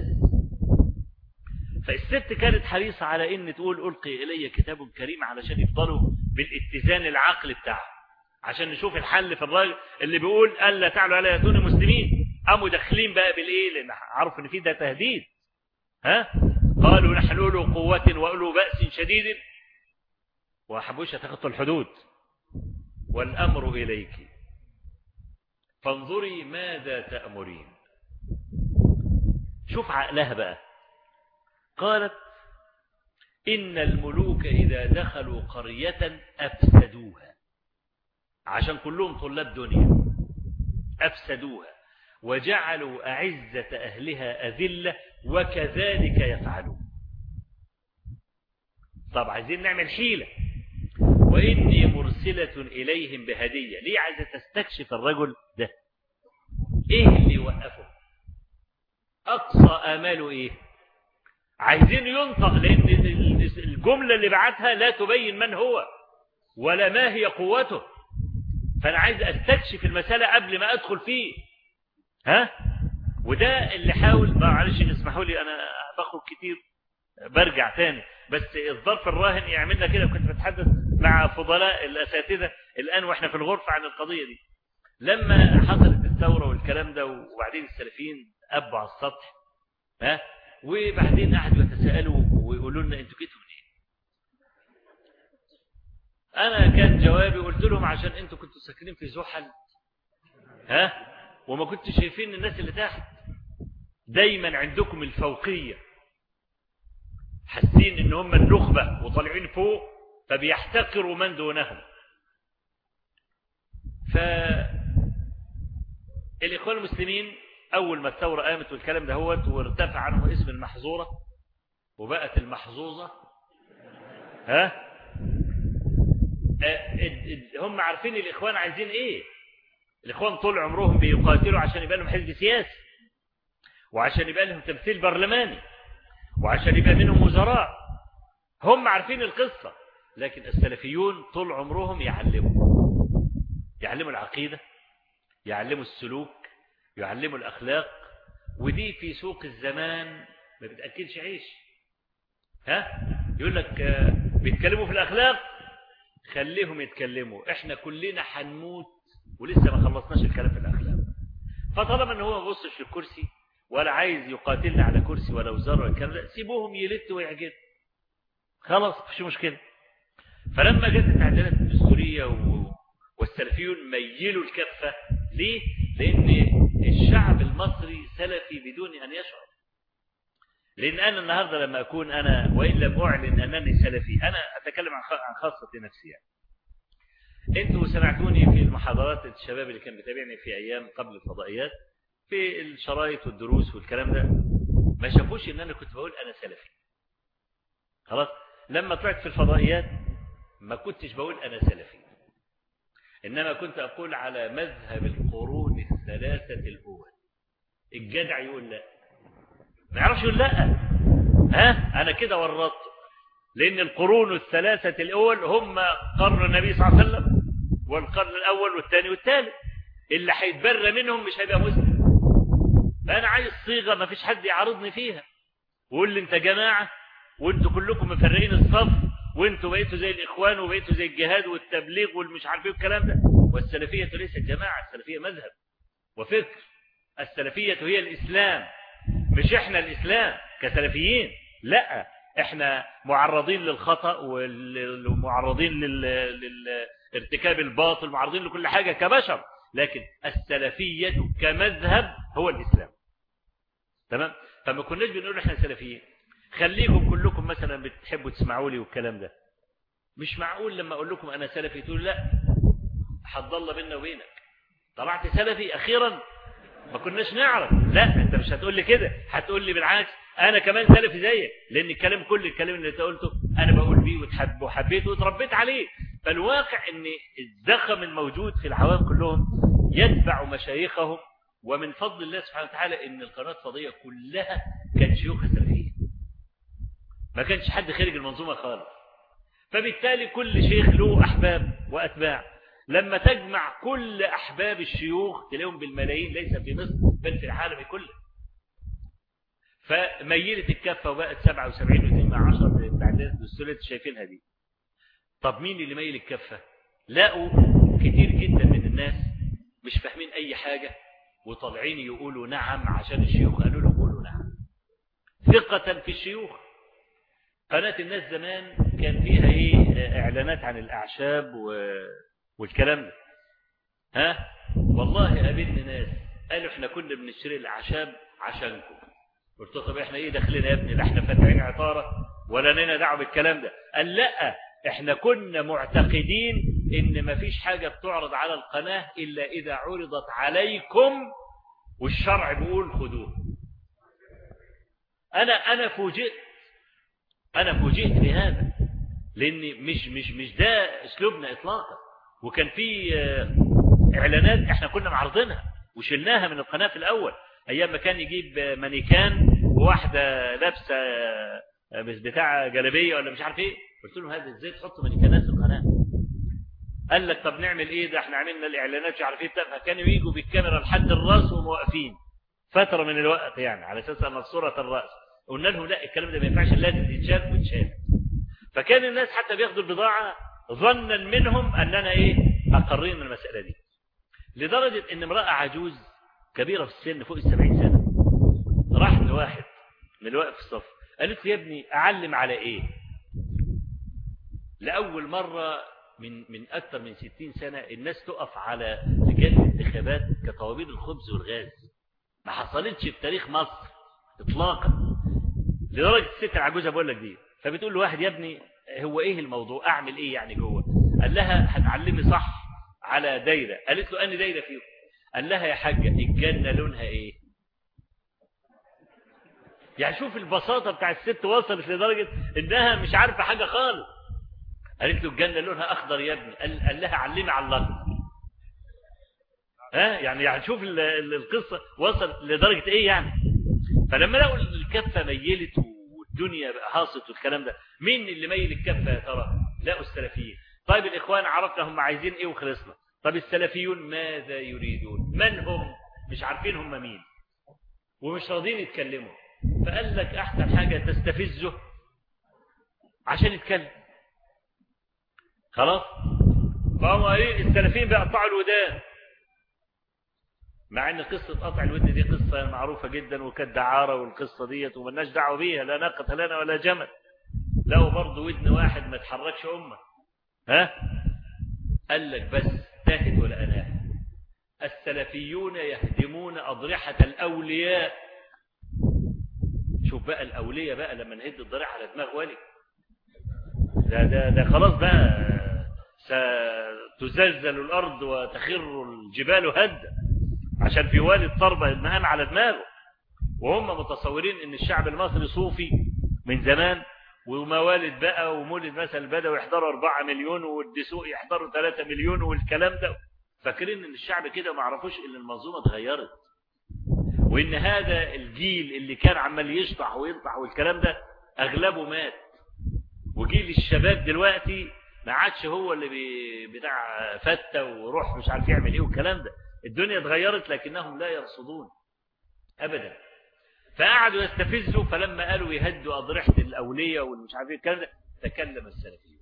فالست كانت حريصة على ان تقول ألقي إلي كتاب كريم علشان يفضلوا بالاتزان العقل بتاعه عشان نشوف الحل في الراجل اللي بيقول ألا تعلوا على يأتون مسلمين قاموا داخلين بقى بالإيه لأن عرفوا ان في ده تهديد ها قالوا نحن له قوة وأولو بأس شديد وحبوش تخطوا الحدود والأمر إليك فانظري ماذا تأمرين شوف عقلها بقى قالت إن الملوك إذا دخلوا قرية أفسدوها عشان كلهم طلاب دنيا أفسدوها وجعلوا أعزة أهلها أذلة وكذلك يفعلون طب عايزين نعمل حيلة وإني مرسلة إليهم بهدية ليه عايزة تستكشف الرجل ده إيه اللي يوقفه أقصى آماله إيه عايزين ينطق لأن الجملة اللي بعتها لا تبين من هو ولا ما هي قوته فأنا عايز أستكشف المسألة قبل ما أدخل فيه ها وده اللي حاول معلش اسمحوا لي أنا بخرج كتير برجع تاني بس الظرف الراهن يعملنا كده كنت بتحدث مع فضلاء الأساتذة الآن وإحنا في الغرفة عن القضية دي لما حصلت الثورة والكلام ده وبعدين السلفيين أبوا على السطح ها وبعدين قعدوا يتساءلوا ويقولوا لنا انتوا جيتوا منين انا كان جوابي قلت لهم عشان انتوا كنتوا ساكنين في زحل ها وما كنتوا شايفين الناس اللي تحت دايما عندكم الفوقيه حاسين ان هم النخبه وطالعين فوق فبيحتقروا من دونهم ف الاخوان المسلمين أول ما الثورة قامت والكلام ده هوت وارتفع عنه اسم المحظورة وبقت المحظوظة ها هم عارفين الإخوان عايزين إيه الإخوان طول عمرهم بيقاتلوا عشان يبقى لهم حزب سياسي وعشان يبقى لهم تمثيل برلماني وعشان يبقى منهم وزراء هم عارفين القصة لكن السلفيون طول عمرهم يعلموا يعلموا العقيدة يعلموا السلوك يعلموا الأخلاق ودي في سوق الزمان ما بتأكلش عيش ها يقول لك بيتكلموا في الأخلاق خليهم يتكلموا احنا كلنا هنموت ولسه ما خلصناش الكلام في الأخلاق فطالما ان هو ما بصش في الكرسي ولا عايز يقاتلنا على كرسي ولا وزارة ولا الكلام ده سيبوهم يلتوا ويعجبوا خلاص مفيش مشكلة فلما جت التعديلات الدستورية والسلفيون ميلوا الكفة ليه؟ لأن الشعب المصري سلفي بدون أن يشعر لأن أنا النهاردة لما أكون أنا وإن لم أعلن أنني سلفي أنا أتكلم عن خاصة نفسي يعني. أنتوا سمعتوني في المحاضرات الشباب اللي كان بيتابعني في أيام قبل الفضائيات في الشرايط والدروس والكلام ده ما شافوش ان انا كنت بقول انا سلفي خلاص لما طلعت في الفضائيات ما كنتش بقول انا سلفي انما كنت اقول على مذهب القرون الثلاثة الاول الجدع يقول لا ما يعرفش يقول لا ها انا كده ورطت لان القرون الثلاثة الاول هم قرن النبي صلى الله عليه وسلم والقرن الاول والثاني والثالث اللي هيتبرى منهم مش هيبقى مسلم فأنا عايز صيغة ما فيش حد يعارضني فيها وقول لي انت جماعة وانتوا كلكم مفرقين الصف وانتوا بقيتوا زي الإخوان وبقيتوا زي الجهاد والتبليغ والمش عارف ايه الكلام ده والسلفية ليست جماعة السلفية مذهب وفكر السلفية هي الإسلام مش احنا الإسلام كسلفيين لا احنا معرضين للخطأ ومعرضين للارتكاب الباطل معرضين لكل حاجة كبشر لكن السلفية كمذهب هو الإسلام تمام فما كناش بنقول احنا سلفيين خليكم كلكم مثلا بتحبوا تسمعوا لي والكلام ده مش معقول لما اقول لكم انا سلفي تقول لا حد الله بيننا وبينك طلعت سلفي اخيرا ما كناش نعرف لا انت مش هتقول لي كده هتقول لي بالعكس انا كمان سلفي زيك لان الكلام كل الكلام اللي انت قلته انا بقول بيه وتحب وحبيته وتربيت عليه فالواقع ان الزخم الموجود في العوام كلهم يتبع مشايخهم ومن فضل الله سبحانه وتعالى ان القناه الفضائيه كلها كانت شيوخها سلفيين ما كانش حد خارج المنظومه خالص فبالتالي كل شيخ له احباب واتباع لما تجمع كل احباب الشيوخ تلاقيهم بالملايين ليس في مصر بل في العالم كله فميلت الكفه وبقت 77 و10 بالتعديلات الدستوريه اللي شايفينها دي طب مين اللي ميل الكفه لقوا كتير جدا من الناس مش فاهمين اي حاجة وطالعين يقولوا نعم عشان الشيوخ قالوا لهم قولوا نعم ثقة في الشيوخ قناة الناس زمان كان فيها ايه اعلانات عن الاعشاب و... والكلام ده ها والله قابلنا ناس قالوا احنا كنا بنشتري الاعشاب عشانكم قلت له طب احنا ايه داخلين يا ابني ده احنا فاتحين عطارة ولا لنا دعوه بالكلام ده قال لا احنا كنا معتقدين ان مفيش حاجة بتعرض على القناة الا اذا عرضت عليكم والشرع بيقول خذوه انا انا فوجئت انا فوجئت بهذا لان مش مش مش ده اسلوبنا اطلاقا وكان في اعلانات احنا كنا معرضينها وشلناها من القناة في الاول ايام ما كان يجيب مانيكان وواحدة لابسة بتاع جلابية ولا مش عارف ايه قلت له هذا ازاي تحط مانيكانات في القناة قال لك طب نعمل ايه ده احنا عملنا الاعلانات مش عارف ايه فكانوا يجوا بالكاميرا لحد الراس وهم واقفين فترة من الوقت يعني على اساس ان صورة الراس قلنا لهم لا الكلام ده ما ينفعش لازم يتشاف ويتشاف فكان الناس حتى بياخدوا البضاعة ظنا منهم اننا ايه اقرين المسألة دي لدرجة ان امرأة عجوز كبيرة في السن فوق السبعين سنة راحت لواحد من الواقف في الصف قالت لي يا ابني اعلم على ايه لأول مرة من من أكثر من ستين سنة الناس تقف على لجان الانتخابات كطوابير الخبز والغاز ما حصلتش في تاريخ مصر إطلاقا لدرجة الست العجوزة بقول لك دي فبتقول له واحد يا ابني هو إيه الموضوع أعمل إيه يعني جوه قال لها هتعلمي صح على دايرة قالت له أني دايرة فيه قال لها يا حاجة الجنة لونها إيه يعني شوف البساطة بتاع الست وصلت لدرجة إنها مش عارفة حاجة خالص قالت له الجنة لونها أخضر يا ابني قال, قال لها علمي على الأخضر ها يعني يعني شوف القصة وصلت لدرجة إيه يعني فلما لقوا الكفة ميلت والدنيا بقى هاصت والكلام ده مين اللي ميل الكفة يا ترى لقوا السلفيين طيب الإخوان عرفنا هم عايزين إيه وخلصنا طب السلفيون ماذا يريدون من هم مش عارفين هم مين ومش راضين يتكلموا فقال لك أحسن حاجة تستفزه عشان يتكلم خلاص فهم ايه السلفيين بيقطعوا الودان مع ان قصة قطع الودن دي قصة معروفة جدا وكانت دعارة والقصة ديت وملناش دعوة بيها لا ناقة لنا ولا جمل لو برضه ودن واحد ما تحركش أمة ها قال لك بس تاهت ولا أناه السلفيون يهدمون أضرحة الأولياء شوف بقى الأولياء بقى لما نهد الضريح على دماغ ولي ده, ده, ده خلاص بقى ستزلزل الأرض وتخر الجبال هدا عشان في والد ضربة المهام على دماغه وهم متصورين ان الشعب المصري صوفي من زمان وموالد بقى ومولد مثلا البدوي يحضروا 4 مليون والدسوق يحضروا 3 مليون والكلام ده فاكرين ان الشعب كده ما عرفوش ان المنظومه اتغيرت وان هذا الجيل اللي كان عمال يشطح وينطح والكلام ده اغلبه مات وجيل الشباب دلوقتي ما عادش هو اللي بتاع فتة وروح مش عارف يعمل ايه والكلام ده الدنيا اتغيرت لكنهم لا يرصدون ابدا فقعدوا يستفزوا فلما قالوا يهدوا أضرحة الأولية والمش عارف ايه الكلام ده تكلم السلفيون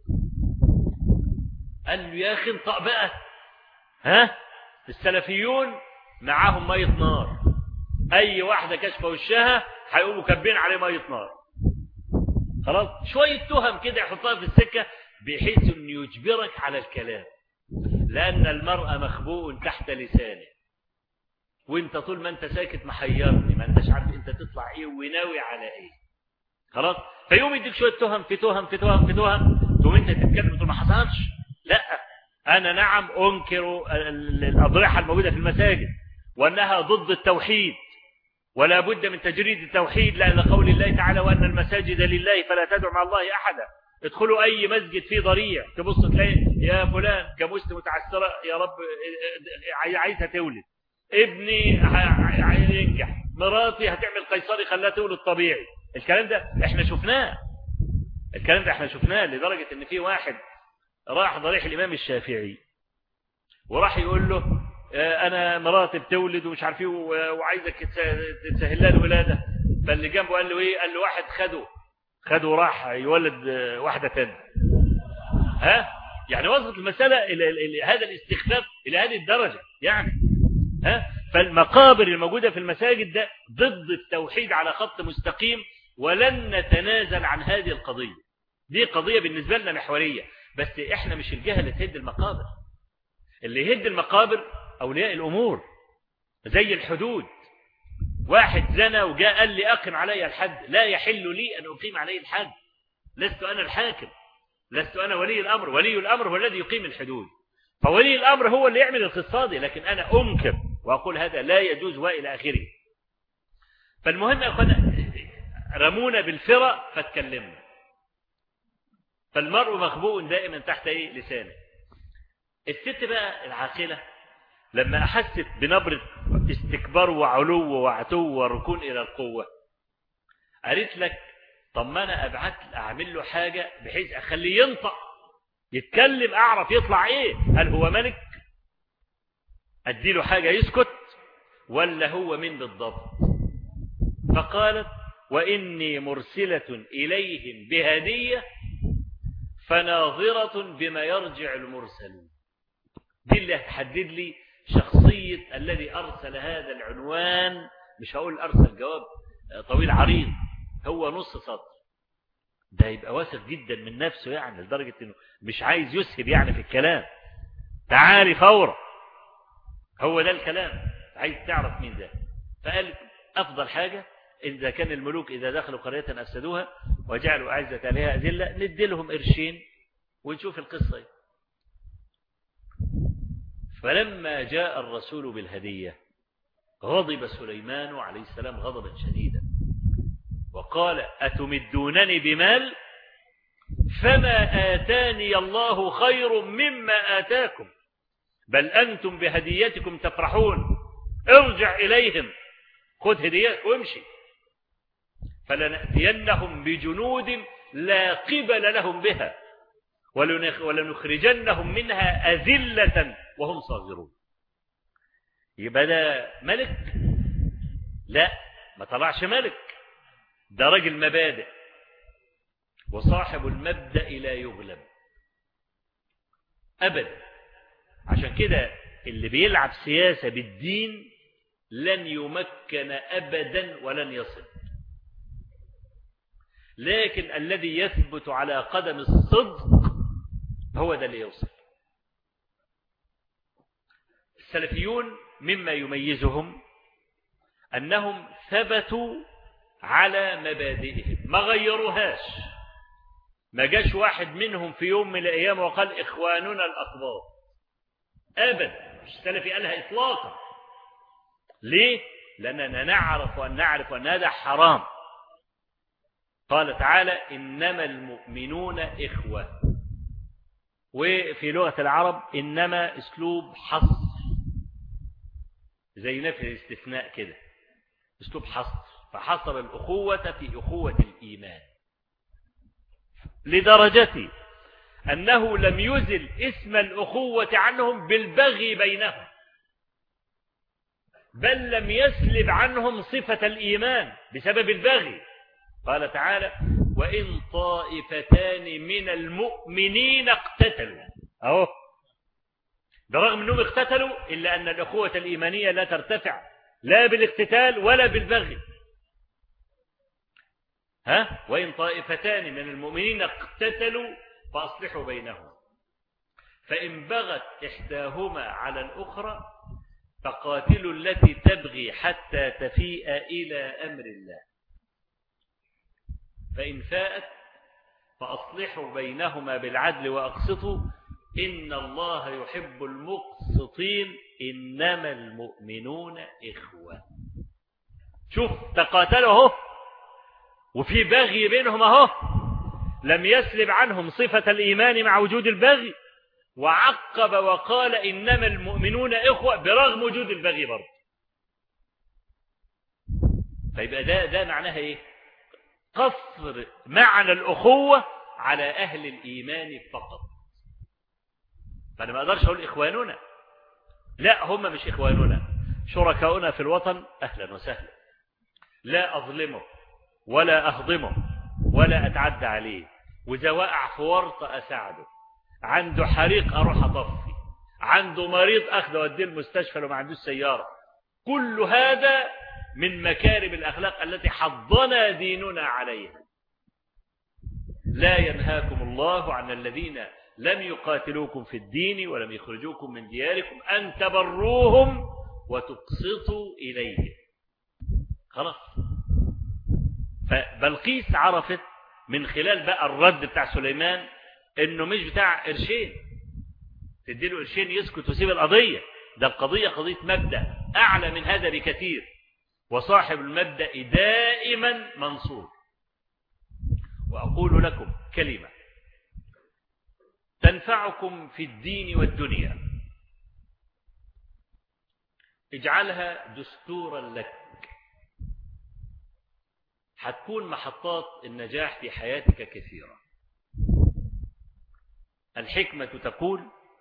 قال له يا أخي انطق بقى ها السلفيون معاهم مية نار أي واحدة كشفة وشها هيقوموا كبين عليه مية نار خلاص شوية تهم كده يحطها في السكة بحيث أن يجبرك على الكلام لأن المرأة مخبوء تحت لسانه وانت طول ما انت ساكت محيرني ما انتش عارف انت تطلع ايه وناوي على ايه خلاص فيوم يديك شويه تهم في تهم في تهم في تهم تقوم انت تتكلم تقول ما حصلش لا انا نعم انكر الاضرحه الموجوده في المساجد وانها ضد التوحيد ولا بد من تجريد التوحيد لان قول الله تعالى وان المساجد لله فلا تدعو مع الله احدا ادخلوا اي مسجد فيه ضريع تبص تلاقي يا فلان كمسلم متعسره يا رب عايزه تولد ابني هينجح مراتي هتعمل قيصري خلاها تولد طبيعي الكلام ده احنا شفناه الكلام ده احنا شفناه لدرجة ان في واحد راح ضريح الامام الشافعي وراح يقول له اه انا مراتي بتولد ومش عارف ايه وعايزك تسهل لها الولاده فاللي جنبه قال له ايه قال له واحد خده خده وراح يولد واحده ثانيه ها يعني وصلت المساله الى, إلى هذا الاستخفاف الى هذه الدرجه يعني ها فالمقابر الموجودة في المساجد ده ضد التوحيد على خط مستقيم ولن نتنازل عن هذه القضية دي قضية بالنسبة لنا محورية بس احنا مش الجهة اللي تهد المقابر اللي يهد المقابر أولياء الأمور زي الحدود واحد زنى وجاء قال لي أقم علي الحد لا يحل لي أن أقيم عليه الحد لست أنا الحاكم لست أنا ولي الأمر ولي الأمر هو الذي يقيم الحدود فولي الأمر هو اللي يعمل القصة دي لكن أنا أنكر وأقول هذا لا يجوز وإلى آخره فالمهم يا أخوانا رمونا بالفرة فاتكلمنا فالمرء مخبوء دائما تحت ايه لسانه الست بقى العاقلة لما أحست بنبرة استكبار وعلو وعتو وركون إلى القوة قالت لك طب ما أنا أبعت أعمل له حاجة بحيث أخليه ينطق يتكلم أعرف يطلع إيه هل هو ملك أديله حاجة يسكت ولا هو من بالضبط فقالت وإني مرسلة إليهم بهدية فناظرة بما يرجع المرسلون دي اللي هتحدد لي شخصية الذي أرسل هذا العنوان مش هقول أرسل جواب طويل عريض هو نص سطر ده يبقى واثق جدا من نفسه يعني لدرجة انه مش عايز يسهب يعني في الكلام تعالي فورا هو ده الكلام عايز تعرف مين ده فقال أفضل حاجة إذا كان الملوك إذا دخلوا قرية أفسدوها وجعلوا أعزة عليها أذلة ندي لهم قرشين ونشوف القصة فلما جاء الرسول بالهدية غضب سليمان عليه السلام غضبا شديدا وقال أتمدونني بمال فما آتاني الله خير مما آتاكم بل أنتم بهديتكم تفرحون ارجع إليهم خذ هديتك وامشي فلنأتينهم بجنود لا قبل لهم بها ولنخرجنهم منها أذلة وهم صاغرون يبقى ده ملك لا ما طلعش ملك ده راجل مبادئ وصاحب المبدأ لا يغلب أبدا عشان كده اللي بيلعب سياسة بالدين لن يمكن أبدا ولن يصل لكن الذي يثبت على قدم الصدق هو ده اللي يوصل السلفيون مما يميزهم أنهم ثبتوا على مبادئهم ما غيروهاش ما جاش واحد منهم في يوم من الأيام وقال إخواننا الأقباط أبدا مش السلفي قالها إطلاقا ليه؟ لأننا نعرف وأن نعرف أن هذا حرام قال تعالى إنما المؤمنون إخوة وفي لغة العرب إنما أسلوب حصر زي نفي الاستثناء كده أسلوب حصر فحصر الأخوة في أخوة الإيمان لدرجة أنه لم يزل اسم الأخوة عنهم بالبغي بينهم بل لم يسلب عنهم صفة الإيمان بسبب البغي قال تعالى وإن طائفتان من المؤمنين اقتتلوا أهو برغم أنهم اقتتلوا إلا أن الأخوة الإيمانية لا ترتفع لا بالاقتتال ولا بالبغي ها وإن طائفتان من المؤمنين اقتتلوا فأصلحوا بينهم فإن بغت إحداهما على الأخرى فقاتلوا التي تبغي حتى تفيء إلى أمر الله فإن فاءت فأصلحوا بينهما بالعدل وأقسطوا إن الله يحب المقسطين إنما المؤمنون إخوة شوف تقاتلوا اهو وفي بغي بينهم اهو لم يسلب عنهم صفة الإيمان مع وجود البغي وعقب وقال إنما المؤمنون إخوة برغم وجود البغي برضه فيبقى ده, ده معناها إيه قصر معنى الأخوة على أهل الإيمان فقط فأنا ما أقدرش أقول إخواننا لا هم مش إخواننا شركاؤنا في الوطن أهلا وسهلا لا أظلمه ولا أهضمه ولا أتعدى عليه وإذا وقع في ورطة أساعده عنده حريق أروح أطفي عنده مريض أخذ وديه المستشفى لو ما عندوش سيارة كل هذا من مكارم الأخلاق التي حضنا ديننا عليها لا ينهاكم الله عن الذين لم يقاتلوكم في الدين ولم يخرجوكم من دياركم أن تبروهم وتقسطوا إليهم خلاص فبلقيس عرفت من خلال بقى الرد بتاع سليمان انه مش بتاع قرشين تديله قرشين يسكت ويسيب القضية ده القضية قضية مبدأ أعلى من هذا بكثير وصاحب المبدأ دائما منصور وأقول لكم كلمة تنفعكم في الدين والدنيا اجعلها دستورا لك هتكون محطات النجاح في حياتك كثيرة الحكمة تقول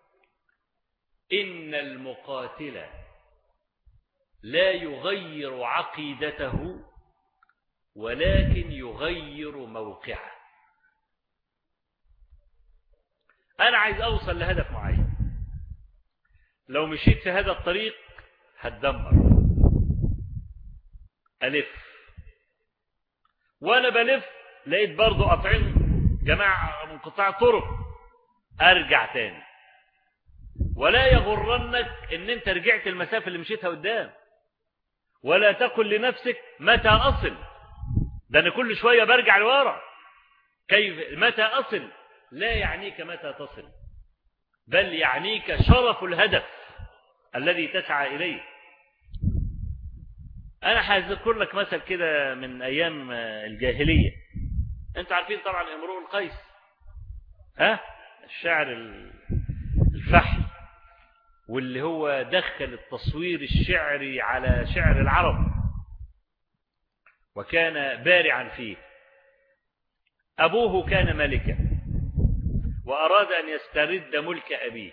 إن المقاتل لا يغير عقيدته ولكن يغير موقعه أنا عايز أوصل لهدف معين لو مشيت في هذا الطريق هتدمر ألف وأنا بلف لقيت برضو قاطعين جماعة من قطاع طرق أرجع تاني ولا يغرنك ان انت رجعت المسافة اللي مشيتها قدام ولا تقل لنفسك متى أصل ده أنا كل شوية برجع لورا كيف متى أصل لا يعنيك متى تصل بل يعنيك شرف الهدف الذي تسعى إليه أنا هذكر لك مثل كده من أيام الجاهلية أنت عارفين طبعا امرؤ القيس ها الشعر الفحل واللي هو دخل التصوير الشعري على شعر العرب وكان بارعا فيه أبوه كان ملكا وأراد أن يسترد ملك أبيه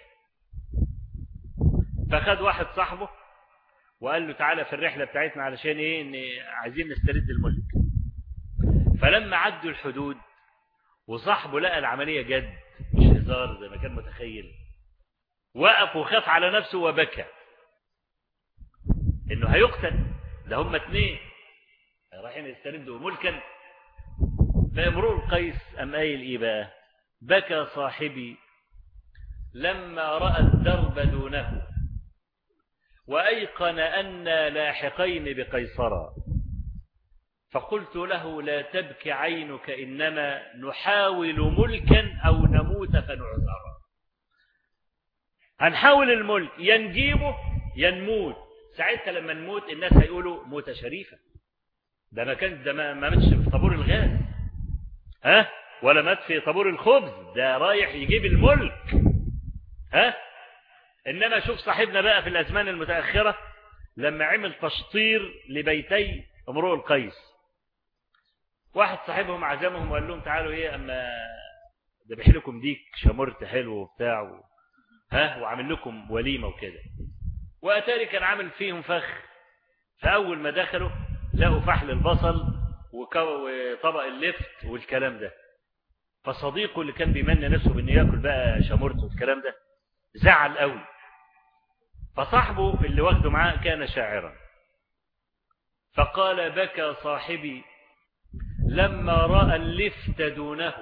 فخد واحد صاحبه وقال له تعالى في الرحلة بتاعتنا علشان إيه إن عايزين نسترد الملك فلما عدوا الحدود وصاحبه لقى العملية جد مش هزار زي ما كان متخيل وقف وخاف على نفسه وبكى انه هيقتل ده هم اتنين رايحين يستردوا ملكا فامرؤ القيس ام قايل ايه بقى بكى صاحبي لما راى الدرب دونه وايقن انا لاحقين بقيصرا فقلت له لا تبكي عينك انما نحاول ملكا او نموت فنعذر هنحاول الملك يا نجيبه يا نموت ساعتها لما نموت الناس هيقولوا موتة شريفة ده ما كان ده ما ماتش في طابور الغاز ها ولا مات في طابور الخبز ده رايح يجيب الملك ها انما شوف صاحبنا بقى في الازمان المتاخره لما عمل تشطير لبيتي امرؤ القيس واحد صاحبهم عزمهم وقال لهم تعالوا ايه اما ذبح لكم ديك شمرت حلو وبتاع ها وعامل لكم وليمة وكده وأتاري كان عامل فيهم فخ فأول ما دخلوا لقوا فحل البصل وطبق اللفت والكلام ده فصديقه اللي كان بيمنى نفسه بأنه يأكل بقى شمرته والكلام ده زعل قوي فصاحبه اللي واخده معاه كان شاعرا فقال بكى صاحبي لما رأى اللفت دونه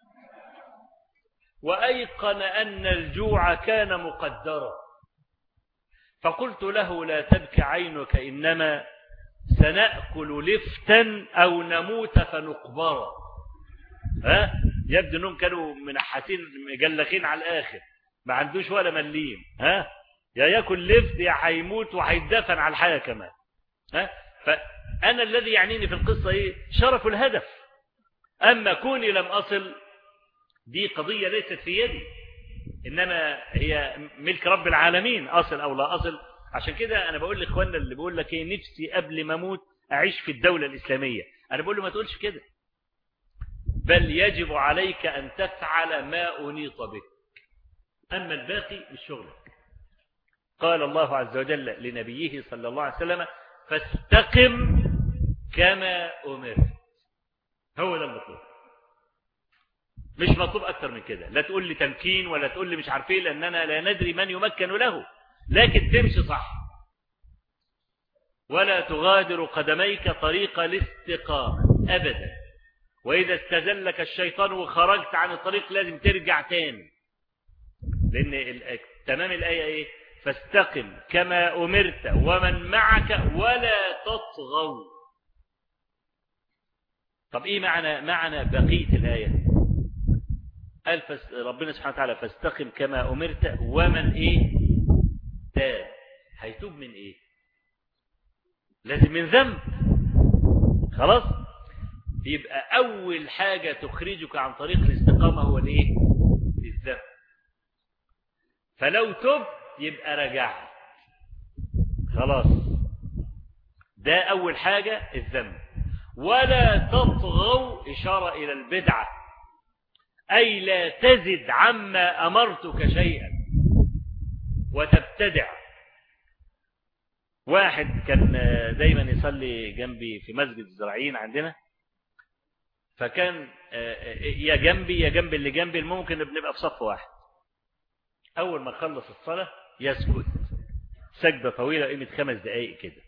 وأيقن أن الجوع كان مقدرا فقلت له لا تبكي عينك إنما سنأكل لفتا أو نموت فنقبرا ها يبدو أنهم كانوا منحسين مجلخين على الآخر ما عندوش ولا مليم ها يا ياكل لفت يا هيموت وهيدفن على الحياة كمان ها فأنا الذي يعنيني في القصة إيه شرف الهدف أما كوني لم أصل دي قضية ليست في يدي إنما هي ملك رب العالمين أصل أو لا أصل عشان كده أنا بقول لإخواننا اللي بقول لك إيه نفسي قبل ما أموت أعيش في الدولة الإسلامية أنا بقول له ما تقولش كده بل يجب عليك أن تفعل ما أنيط بك أما الباقي مش شغلك قال الله عز وجل لنبيه صلى الله عليه وسلم فاستقم كما أمرت هو ده المطلوب مش مطلوب أكتر من كده لا تقول لي تمكين ولا تقول لي مش عارف ايه لأننا لا ندري من يمكن له لكن تمشي صح ولا تغادر قدميك طريق الاستقامة أبدا وإذا استزلك الشيطان وخرجت عن الطريق لازم ترجع تاني لأن تمام الآية إيه فاستقم كما أمرت ومن معك ولا تطغوا طب ايه معنى معنى بقية الآية قال فس ربنا سبحانه وتعالى فاستقم كما أمرت ومن ايه تاب هيتوب من ايه لازم من ذنب خلاص يبقى أول حاجة تخرجك عن طريق الاستقامة هو الايه الذنب فلو تب يبقى رجعت خلاص ده أول حاجة الذنب ولا تطغوا إشارة إلى البدعة أي لا تزد عما أمرتك شيئا وتبتدع واحد كان دايما يصلي جنبي في مسجد الزراعيين عندنا فكان يا جنبي يا جنب اللي جنبي الممكن بنبقى في صف واحد أول ما خلص الصلاة يسكت سجدة طويلة قيمة خمس دقايق كده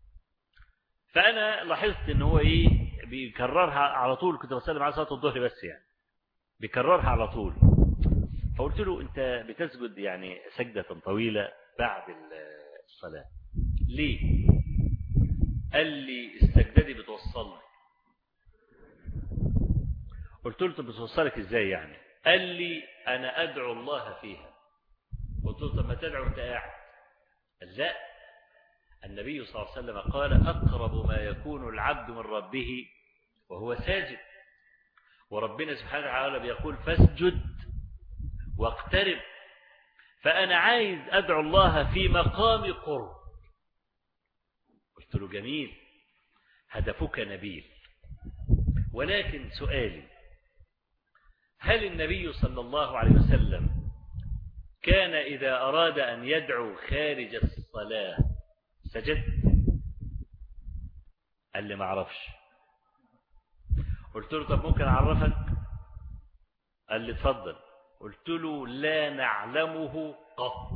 فأنا لاحظت إن هو إيه بيكررها على طول كنت بصلي معاه صلاة الظهر بس يعني بيكررها على طول فقلت له أنت بتسجد يعني سجدة طويلة بعد الصلاة ليه؟ قال لي السجدة دي بتوصلني قلت له بتوصلك ازاي يعني قال لي أنا أدعو الله فيها قلت له طب ما تدعو أنت قاعد قال لا النبي صلى الله عليه وسلم قال أقرب ما يكون العبد من ربه وهو ساجد وربنا سبحانه وتعالى بيقول فاسجد واقترب فأنا عايز أدعو الله في مقام قرب قلت له جميل هدفك نبيل ولكن سؤالي هل النبي صلى الله عليه وسلم كان إذا أراد أن يدعو خارج الصلاة سجد قال لي ما اعرفش قلت له طب ممكن أعرفك قال لي اتفضل قلت له لا نعلمه قط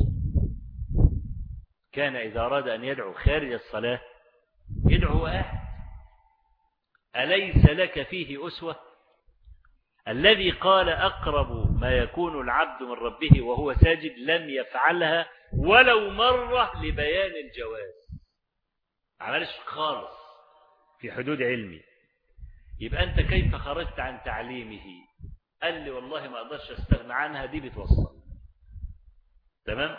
كان إذا أراد أن يدعو خارج الصلاة يدعو واحد أليس لك فيه أسوة الذي قال أقرب ما يكون العبد من ربه وهو ساجد لم يفعلها ولو مرة لبيان الجواز عملش خالص في حدود علمي يبقى أنت كيف خرجت عن تعليمه قال لي والله ما أقدرش أستغنى عنها دي بتوصل تمام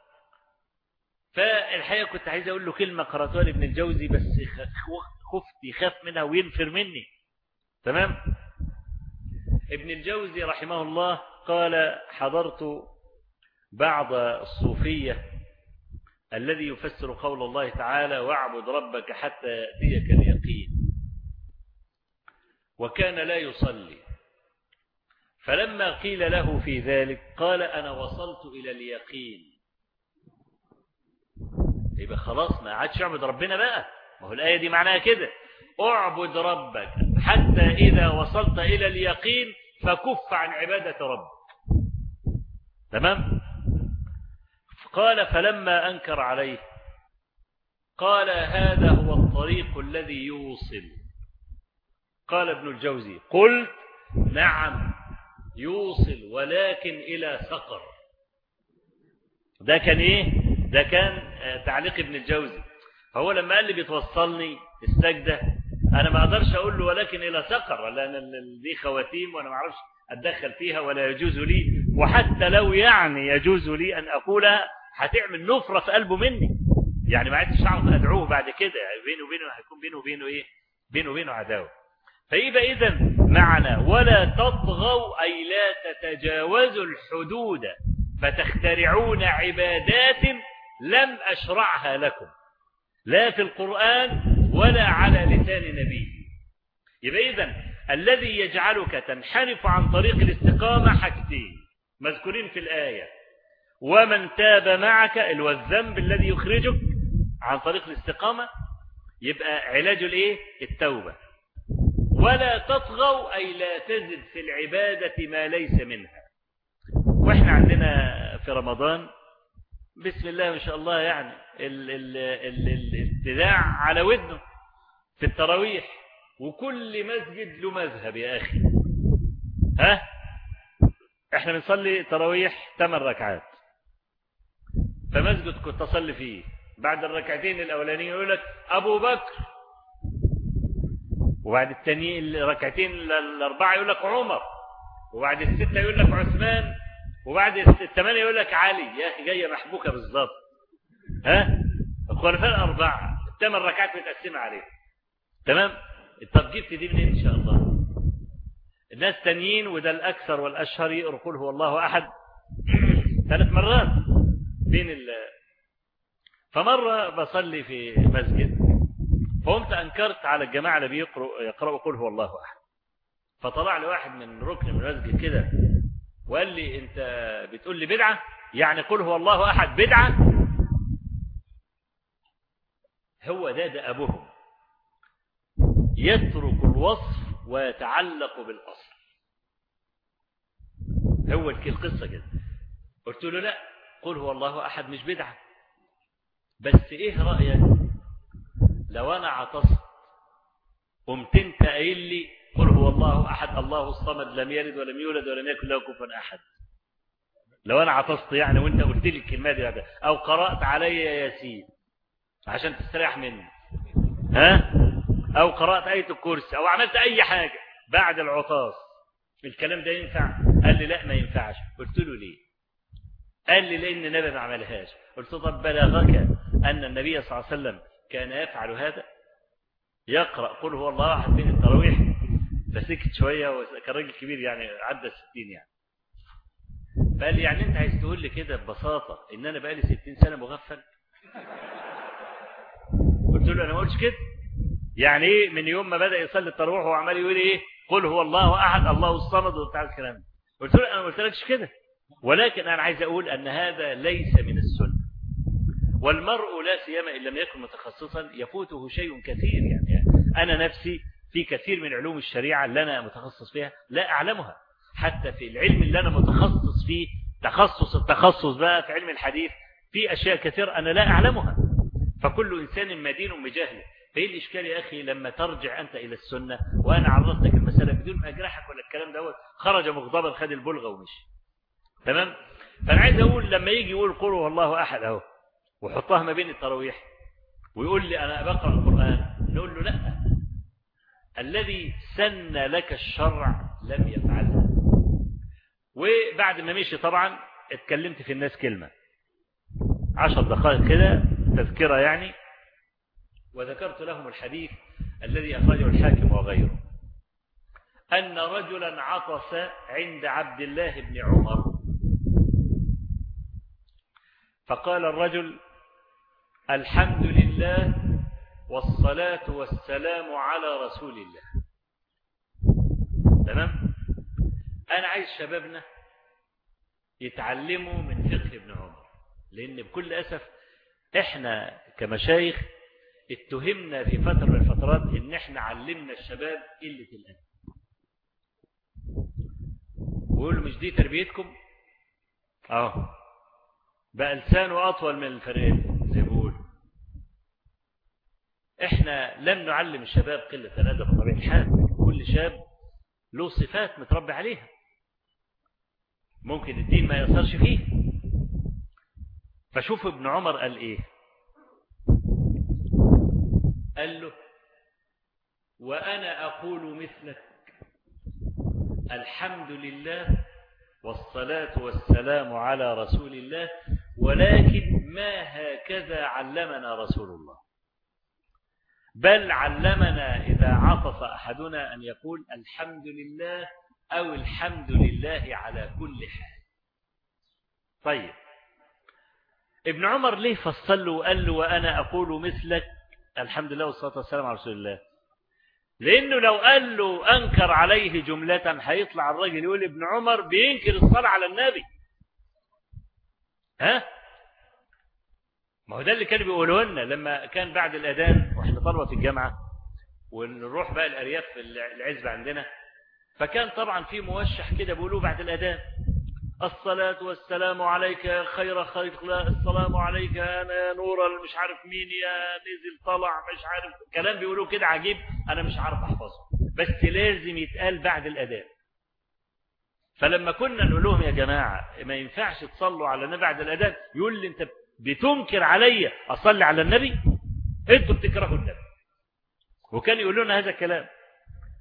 فالحقيقة كنت عايز أقول له كلمة قرأتها لابن الجوزي بس خفت يخاف منها وينفر مني تمام ابن الجوزي رحمه الله قال حضرت بعض الصوفية الذي يفسر قول الله تعالى واعبد ربك حتى يأتيك اليقين وكان لا يصلي فلما قيل له في ذلك قال أنا وصلت إلى اليقين يبقى خلاص ما عادش اعبد ربنا بقى ما هو الآية دي معناها كده اعبد ربك حتى إذا وصلت إلى اليقين فكف عن عبادة ربك تمام قال فلما أنكر عليه قال هذا هو الطريق الذي يوصل قال ابن الجوزي قلت نعم يوصل ولكن إلى سقر ده كان إيه ده كان تعليق ابن الجوزي فهو لما قال لي بتوصلني السجدة أنا ما أقدرش أقول له ولكن إلى سقر لأن دي خواتيم وأنا ما أعرفش أتدخل فيها ولا يجوز لي وحتى لو يعني يجوز لي أن أقولها هتعمل نفرة في قلبه مني يعني ما عدتش أعرف أدعوه بعد كده يعني بينه وبينه هيكون بينه وبينه إيه بينه وبينه عداوة فيبقى إذا معنى ولا تطغوا أي لا تتجاوزوا الحدود فتخترعون عبادات لم أشرعها لكم لا في القرآن ولا على لسان نبي يبقى إذن الذي يجعلك تنحرف عن طريق الاستقامة حاجتين مذكورين في الآية ومن تاب معك الذنب الذي يخرجك عن طريق الاستقامة يبقى علاج الايه التوبة ولا تطغوا أي لا تزد في العبادة ما ليس منها واحنا عندنا في رمضان بسم الله ما شاء الله يعني ال ال ال الابتداع على ودنه في التراويح وكل مسجد له مذهب يا أخي ها احنا بنصلي تراويح 8 ركعات فمسجد كنت أصلي فيه بعد الركعتين الأولانيين يقول لك أبو بكر وبعد الثاني الركعتين الأربعة يقول لك عمر وبعد الستة يقول لك عثمان وبعد الثمانية يقول لك علي يا أخي جاية محبوكة بالظبط ها الخلفاء الأربعة الثمان ركعات متقسمة عليه تمام طب جبت دي منين إن شاء الله الناس تانيين وده الأكثر والأشهر يقرأ قل هو الله أحد ثلاث مرات بين ال فمرة بصلي في مسجد فقمت أنكرت على الجماعة اللي بيقرأوا يقرأوا قل هو الله أحد فطلع لي واحد من ركن من المسجد كده وقال لي أنت بتقول لي بدعة يعني قل هو الله أحد بدعة هو ده ده أبوهم يترك الوصف ويتعلق بالأصل هو القصة كده قلت له لا قل هو الله أحد مش بدعة بس إيه رأيك لو أنا عطست قمت أنت قايل لي قل هو الله أحد الله الصمد لم يلد ولم يولد ولم يكن له كفوا أحد لو أنا عطست يعني وأنت قلت لي الكلمة دي هذا أو قرأت علي ياسين عشان تستريح مني ها أو قرأت آية الكرسي أو عملت أي حاجة بعد العطاس الكلام ده ينفع قال لي لا ما ينفعش قلت له ليه قال لي لأن النبي ما عملهاش قلت طب بلغك أن النبي صلى الله عليه وسلم كان يفعل هذا يقرأ قل هو الله أحد بين التراويح فسكت شوية وكان راجل كبير يعني عدى الستين يعني فقال لي يعني أنت عايز تقول لي كده ببساطة إن أنا بقالي ستين سنة مغفل قلت له أنا ما قلتش كده يعني إيه من يوم ما بدأ يصلي التراويح هو عمال يقول إيه قل هو الله أحد الله الصمد وبتاع الكلام قلت له أنا ما قلتلكش كده ولكن أنا عايز أقول أن هذا ليس من السنة والمرء لا سيما إن لم يكن متخصصا يفوته شيء كثير يعني أنا نفسي في كثير من علوم الشريعة اللي أنا متخصص فيها لا أعلمها حتى في العلم اللي أنا متخصص فيه تخصص التخصص بقى في علم الحديث في أشياء كثير أنا لا أعلمها فكل إنسان مدين بجهله فإيه الإشكال يا أخي لما ترجع أنت إلى السنة وأنا عرضتك المسألة بدون ما أجرحك ولا الكلام دوت خرج مغضبا خد البلغة ومشي تمام فأنا عايز أقول لما يجي يقول قل هو الله أحد أهو وحطها ما بين التراويح ويقول لي أنا بقرأ القرآن نقول له لا الذي سن لك الشرع لم يفعلها وبعد ما مشي طبعا اتكلمت في الناس كلمة عشر دقائق كده تذكرة يعني وذكرت لهم الحديث الذي أخرجه الحاكم وغيره أن رجلا عطس عند عبد الله بن عمر فقال الرجل الحمد لله والصلاة والسلام على رسول الله تمام أنا عايز شبابنا يتعلموا من فقه ابن عمر لأن بكل أسف إحنا كمشايخ اتهمنا في فترة من الفترات إن إحنا علمنا الشباب قلة الأدب ويقولوا مش دي تربيتكم اه بقى لسانه أطول من الفريق زي بيقول إحنا لم نعلم الشباب قلة الأدب بطبيعة الحال كل شاب له صفات متربي عليها ممكن الدين ما يأثرش فيه فشوف ابن عمر قال إيه قال له وأنا أقول مثلك الحمد لله والصلاة والسلام على رسول الله ولكن ما هكذا علمنا رسول الله بل علمنا إذا عطف أحدنا أن يقول الحمد لله أو الحمد لله على كل حال طيب ابن عمر ليه فصل له وقال له وأنا أقول مثلك الحمد لله والصلاة والسلام على رسول الله لأنه لو قال له أنكر عليه جملة هيطلع الراجل يقول ابن عمر بينكر الصلاة على النبي ها ما هو ده اللي كانوا بيقولوا لنا لما كان بعد الأذان واحنا طلبة في الجامعة ونروح بقى الأرياف في العزبة عندنا فكان طبعا في موشح كده بيقولوه بعد الأذان الصلاة والسلام عليك يا خير خلق الله السلام عليك أنا نور مش عارف مين يا نزل طلع مش عارف كلام بيقولوه كده عجيب أنا مش عارف أحفظه بس لازم يتقال بعد الأذان فلما كنا نقول لهم يا جماعة ما ينفعش تصلوا على النبي بعد الأذان يقول لي أنت بتنكر علي أصلي على النبي أنتوا بتكرهوا النبي وكان يقول لنا هذا الكلام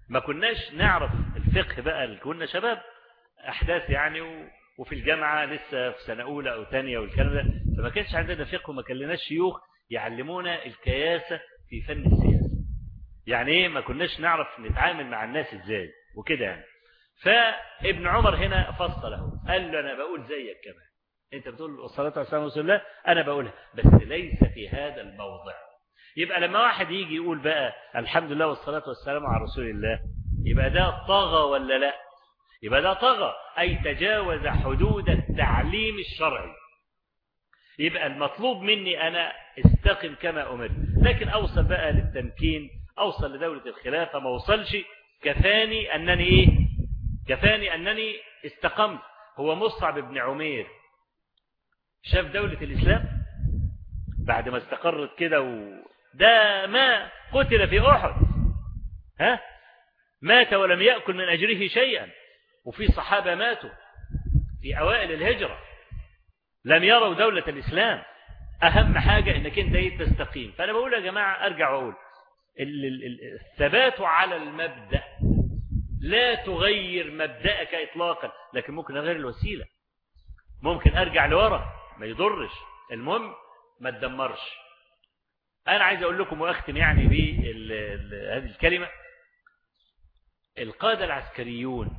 ما كناش نعرف الفقه بقى اللي كنا شباب أحداث يعني و... وفي الجامعة لسه في سنة أولى أو ثانية والكلام ده فما كانش عندنا فقه وما كلناش شيوخ يعلمونا الكياسة في فن السياسة يعني ايه ما كناش نعرف نتعامل مع الناس ازاي وكده يعني فابن عمر هنا فصله قال له انا بقول زيك كمان انت بتقول الصلاة والسلام على رسول الله انا بقولها بس ليس في هذا الموضع يبقى لما واحد يجي يقول بقى الحمد لله والصلاة والسلام على رسول الله يبقى ده طغى ولا لا يبقى ده طغى أي تجاوز حدود التعليم الشرعي يبقى المطلوب مني أنا استقم كما أمرت لكن أوصل بقى للتمكين أوصل لدولة الخلافة ما وصلش كفاني أنني إيه كفاني أنني استقمت هو مصعب بن عمير شاف دولة الإسلام بعد ما استقرت كده و... ده ما قتل في أحد ها مات ولم يأكل من أجره شيئا وفي صحابة ماتوا في أوائل الهجرة لم يروا دولة الإسلام أهم حاجة أنك أنت إيه تستقيم فأنا بقول يا جماعة أرجع وأقول الثبات على المبدأ لا تغير مبدأك إطلاقا لكن ممكن أغير الوسيلة ممكن أرجع لورا ما يضرش المهم ما تدمرش أنا عايز أقول لكم وأختم يعني بهذه الكلمة القادة العسكريون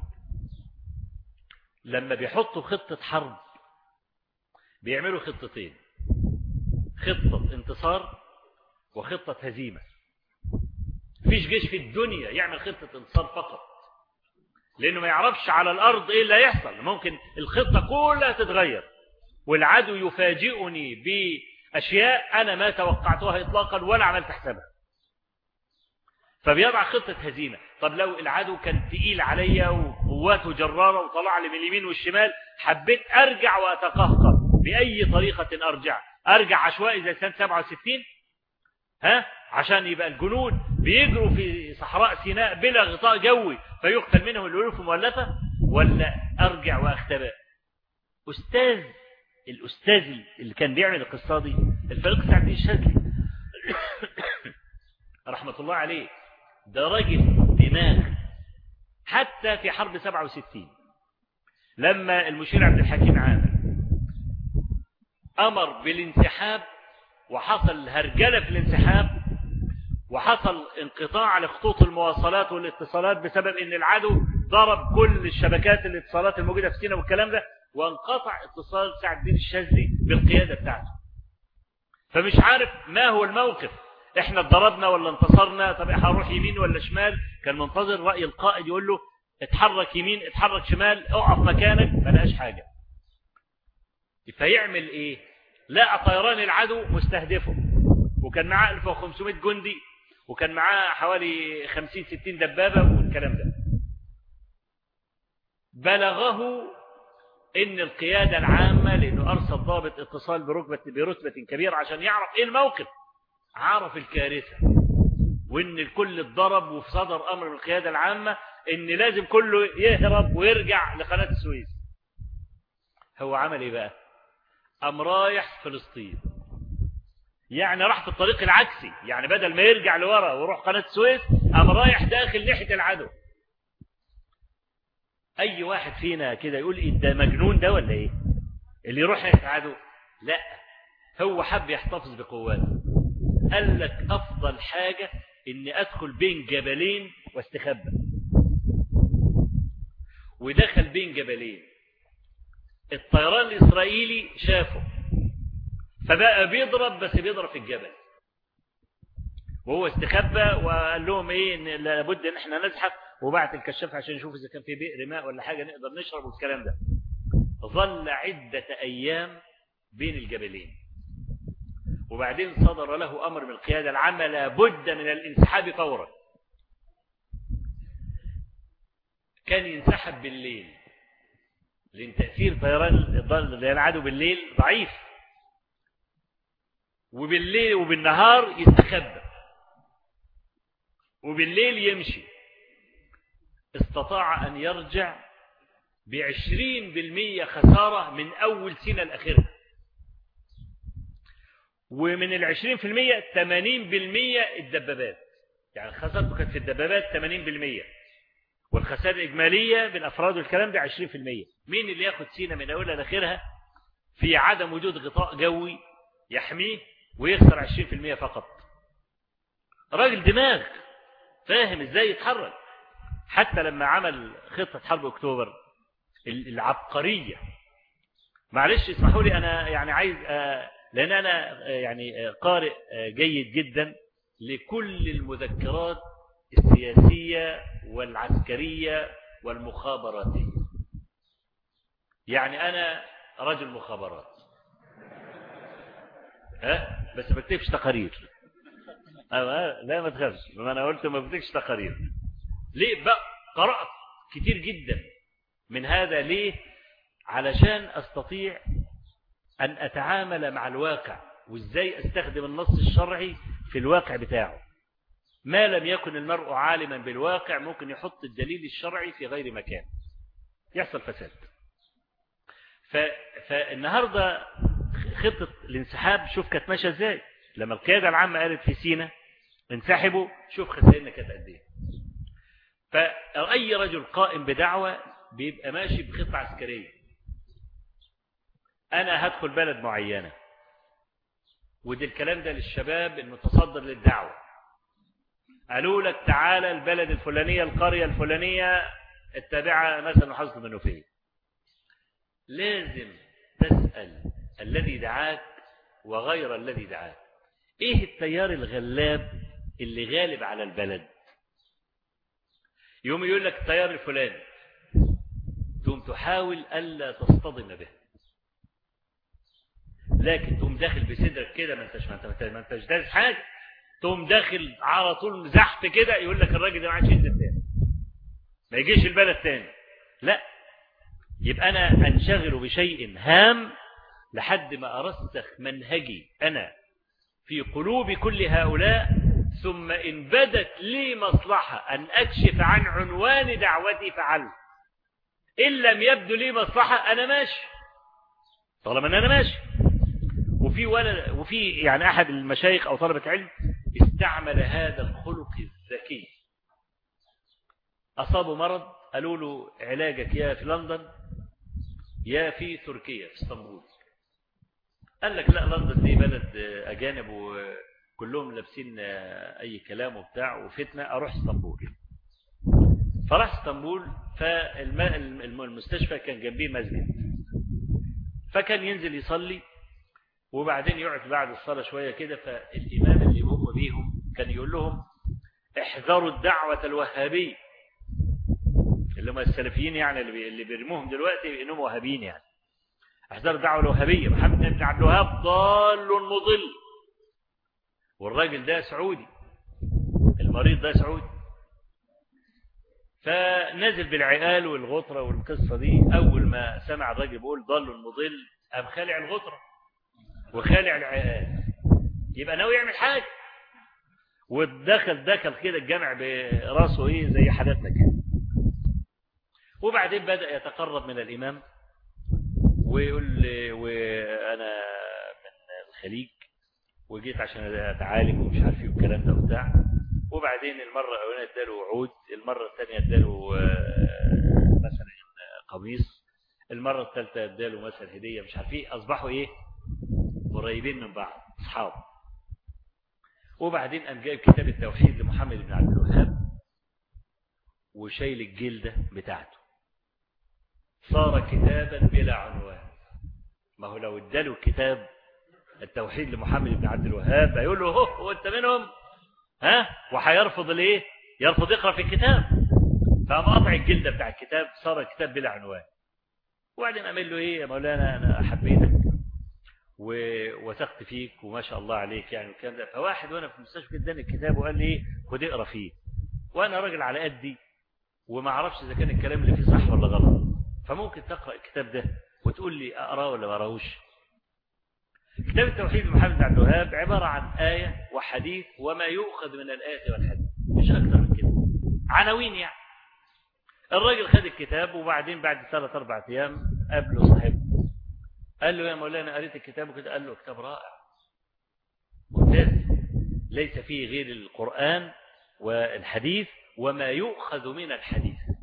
لما بيحطوا خطة حرب بيعملوا خطتين خطة انتصار وخطة هزيمة فيش جيش في الدنيا يعمل خطة انتصار فقط لأنه ما يعرفش على الأرض إيه اللي هيحصل ممكن الخطة كلها تتغير والعدو يفاجئني بأشياء أنا ما توقعتها إطلاقا ولا عملت حسابها فبيضع خطة هزيمة طب لو العدو كان تقيل عليا وقواته جرارة وطلع لي من اليمين والشمال حبيت أرجع وأتقهقر بأي طريقة أرجع أرجع عشوائي زي سنة 67 ها عشان يبقى الجنود بيجروا في صحراء سيناء بلا غطاء جوي فيقتل منهم الألوف المؤلفة ولا أرجع وأختبئ أستاذ الأستاذ اللي كان بيعمل القصة دي الفريق سعد الشاذلي رحمة الله عليه ده راجل دماغ حتى في حرب 67 لما المشير عبد الحكيم عامر أمر بالانسحاب وحصل هرجلة في الانسحاب وحصل انقطاع لخطوط المواصلات والاتصالات بسبب ان العدو ضرب كل الشبكات الاتصالات الموجودة في سينا والكلام ده وانقطع اتصال سعد الدين الشاذلي بالقيادة بتاعته فمش عارف ما هو الموقف احنا اتضربنا ولا انتصرنا طب هنروح يمين ولا شمال كان منتظر رأي القائد يقول له اتحرك يمين اتحرك شمال اقف مكانك ملقاش حاجة فيعمل ايه لقى طيران العدو مستهدفه وكان معاه 1500 جندي وكان معاه حوالي 50 60 دبابة والكلام ده بلغه ان القيادة العامة لانه ارسل ضابط اتصال بركبة برتبة كبيرة عشان يعرف ايه الموقف عرف الكارثة وان الكل اتضرب وفي صدر امر من القيادة العامة ان لازم كله يهرب ويرجع لقناة السويس هو عمل ايه بقى قام رايح فلسطين يعني راح في الطريق العكسي يعني بدل ما يرجع لورا ويروح قناة السويس قام رايح داخل ناحية العدو اي واحد فينا كده يقول ايه ده مجنون ده ولا ايه اللي يروح ناحية العدو لا هو حب يحتفظ بقواته قال لك افضل حاجة اني ادخل بين جبلين واستخبى ودخل بين جبلين الطيران الإسرائيلي شافه فبقى بيضرب بس بيضرب في الجبل وهو استخبى وقال لهم ايه ان لابد ان احنا نزحف وبعت الكشاف عشان نشوف اذا كان في بئر ماء ولا حاجه نقدر نشرب والكلام ده ظل عده ايام بين الجبلين وبعدين صدر له امر من القياده العامه لابد من الانسحاب فورا كان ينسحب بالليل لأن تأثير طيران العدو بالليل ضعيف وبالليل وبالنهار يستخبى وبالليل يمشي استطاع أن يرجع بعشرين بالمية خسارة من أول سنة الأخيرة ومن العشرين في المية تمانين بالمية الدبابات يعني خسارته كانت في الدبابات تمانين بالمية والخسائر الإجمالية بالأفراد والكلام ده 20% مين اللي ياخد سينا من أولها لآخرها في عدم وجود غطاء جوي يحميه ويخسر 20% فقط راجل دماغ فاهم ازاي يتحرك حتى لما عمل خطة حرب اكتوبر العبقرية معلش اسمحوا لي انا يعني عايز لان انا يعني قارئ جيد جدا لكل المذكرات السياسية والعسكرية والمخابراتية يعني انا رجل مخابرات ها بس بكتبش تقارير أه لا ما تخافش ما انا قلت ما بكتبش تقارير ليه بقى قرأت كتير جدا من هذا ليه علشان استطيع ان اتعامل مع الواقع وازاي استخدم النص الشرعي في الواقع بتاعه ما لم يكن المرء عالما بالواقع ممكن يحط الدليل الشرعي في غير مكان يحصل فساد ف... فالنهاردة خطة الانسحاب شوف كانت ماشيه ازاي لما القيادة العامة قالت في سينا انسحبوا شوف خسائرنا كانت قد ايه فأي رجل قائم بدعوة بيبقى ماشي بخطة عسكرية أنا هدخل بلد معينة ودي الكلام ده للشباب المتصدر للدعوة قالوا لك تعالى البلد الفلانية القرية الفلانية التابعة مثلا محافظة المنوفية لازم تسأل الذي دعاك وغير الذي دعاك ايه التيار الغلاب اللي غالب على البلد يوم يقول لك التيار الفلاني تقوم تحاول ألا تصطدم به لكن تقوم داخل بصدرك كده ما انتش ما انتش ما انتش دارس حاجه تقوم داخل على طول زحف كده يقول لك الراجل ده ما عادش ينزل تاني ما يجيش البلد تاني لا يبقى انا انشغل بشيء هام لحد ما ارسخ منهجي انا في قلوب كل هؤلاء ثم إن بدت لي مصلحة أن أكشف عن عنوان دعوتي فعلت إن لم يبدو لي مصلحة أنا ماشي طالما أن أنا ماشي وفي ولا وفي يعني أحد المشايخ أو طلبة علم استعمل هذا الخلق الذكي أصابه مرض قالوا له علاجك يا في لندن يا في تركيا في اسطنبول قال لك لا لندن دي بلد أجانب وكلهم لابسين أي كلام وبتاع وفتنة أروح اسطنبول فراح اسطنبول فالمستشفى كان جنبيه مسجد فكان ينزل يصلي وبعدين يقعد بعد الصلاة شوية كده فالإمام اللي هم بيهم كان يقول لهم احذروا الدعوة الوهابية اللي هم السلفيين يعني اللي بيرموهم دلوقتي انهم وهابيين يعني احذروا الدعوة الوهابية محمد بن عبد الوهاب ضال مضل والراجل ده سعودي المريض ده سعودي فنزل بالعقال والغطرة والقصة دي أول ما سمع الراجل بيقول ضال مضل قام خالع الغطرة وخالع العقال يبقى ناوي يعمل حاجة ودخل دخل كده الجامع براسه ايه زي حالتنا كده وبعدين بدأ يتقرب من الإمام ويقول لي وانا من الخليج وجيت عشان اتعالج ومش عارف ايه والكلام ده وبتاع وبعدين المره الاولانيه اداله وعود المره الثانيه اداله مثلا قميص المره الثالثه اداله مثلا هديه مش عارف ايه اصبحوا ايه قريبين من بعض اصحاب وبعدين قام جايب كتاب التوحيد لمحمد بن عبد الوهاب وشايل الجلده بتاعته صار كتابا بلا عنوان ما هو لو اداله كتاب التوحيد لمحمد بن عبد الوهاب هيقول له هو هو انت منهم ها وهيرفض الايه يرفض يقرا في الكتاب فقام قطع الجلده بتاع الكتاب صار الكتاب بلا عنوان وبعدين قال له ايه يا مولانا انا حبيتك ووثقت فيك وما شاء الله عليك يعني والكلام ده فواحد وانا في المستشفى اداني الكتاب وقال لي ايه خد اقرا فيه وانا راجل على قدي وما اعرفش اذا كان الكلام اللي فيه صح ولا غلط فممكن تقرا الكتاب ده وتقول لي اقراه ولا ما اقراهوش كتاب التوحيد محمد بن عبد الوهاب عباره عن ايه وحديث وما يؤخذ من الايه والحديث مش اكثر من كده عناوين يعني الراجل خد الكتاب وبعدين بعد ثلاث اربع ايام قابله صاحبه قال له يا مولانا قريت الكتاب وكده قال له كتاب رائع ممتاز ليس فيه غير القرآن والحديث وما يؤخذ من الحديث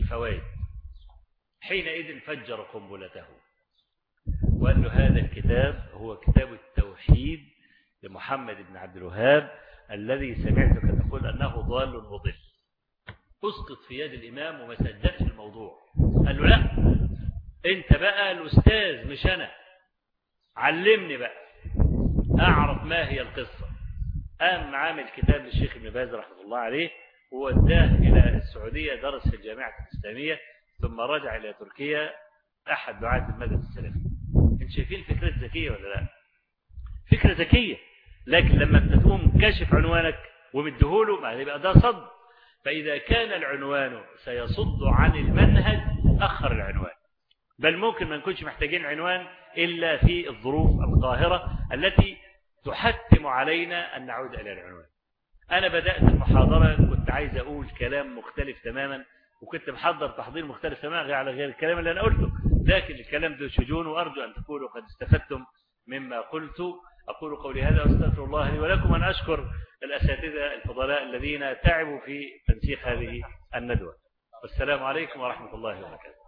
الفوائد حينئذ فجر قنبلته وقال له هذا الكتاب هو كتاب التوحيد لمحمد بن عبد الوهاب الذي سمعتك تقول أنه ضال وضل اسقط في يد الإمام وما سجلش الموضوع قال له لا انت بقى الأستاذ مش أنا علمني بقى أعرف ما هي القصة قام عامل كتاب للشيخ ابن باز رحمه الله عليه ووداه إلى السعودية درس في الجامعة الإسلامية ثم رجع إلى تركيا أحد دعاة المذهب السلفي انت شايفين فكرة ذكية ولا لا فكرة ذكية لكن لما انت تقوم كاشف عنوانك ومديهوله ما يبقى ده صد فإذا كان العنوان سيصد عن المنهج أخر العنوان بل ممكن ما نكونش محتاجين عنوان إلا في الظروف القاهرة التي تحتم علينا أن نعود إلى العنوان أنا بدأت المحاضرة كنت عايز أقول كلام مختلف تماما وكنت محضر تحضير مختلف تماما على غير الكلام اللي أنا قلته لكن الكلام ده شجون وأرجو أن تكونوا قد استفدتم مما قلت أقول قولي هذا وأستغفر الله لي ولكم أن أشكر الأساتذة الفضلاء الذين تعبوا في تنسيق هذه الندوة والسلام عليكم ورحمة الله وبركاته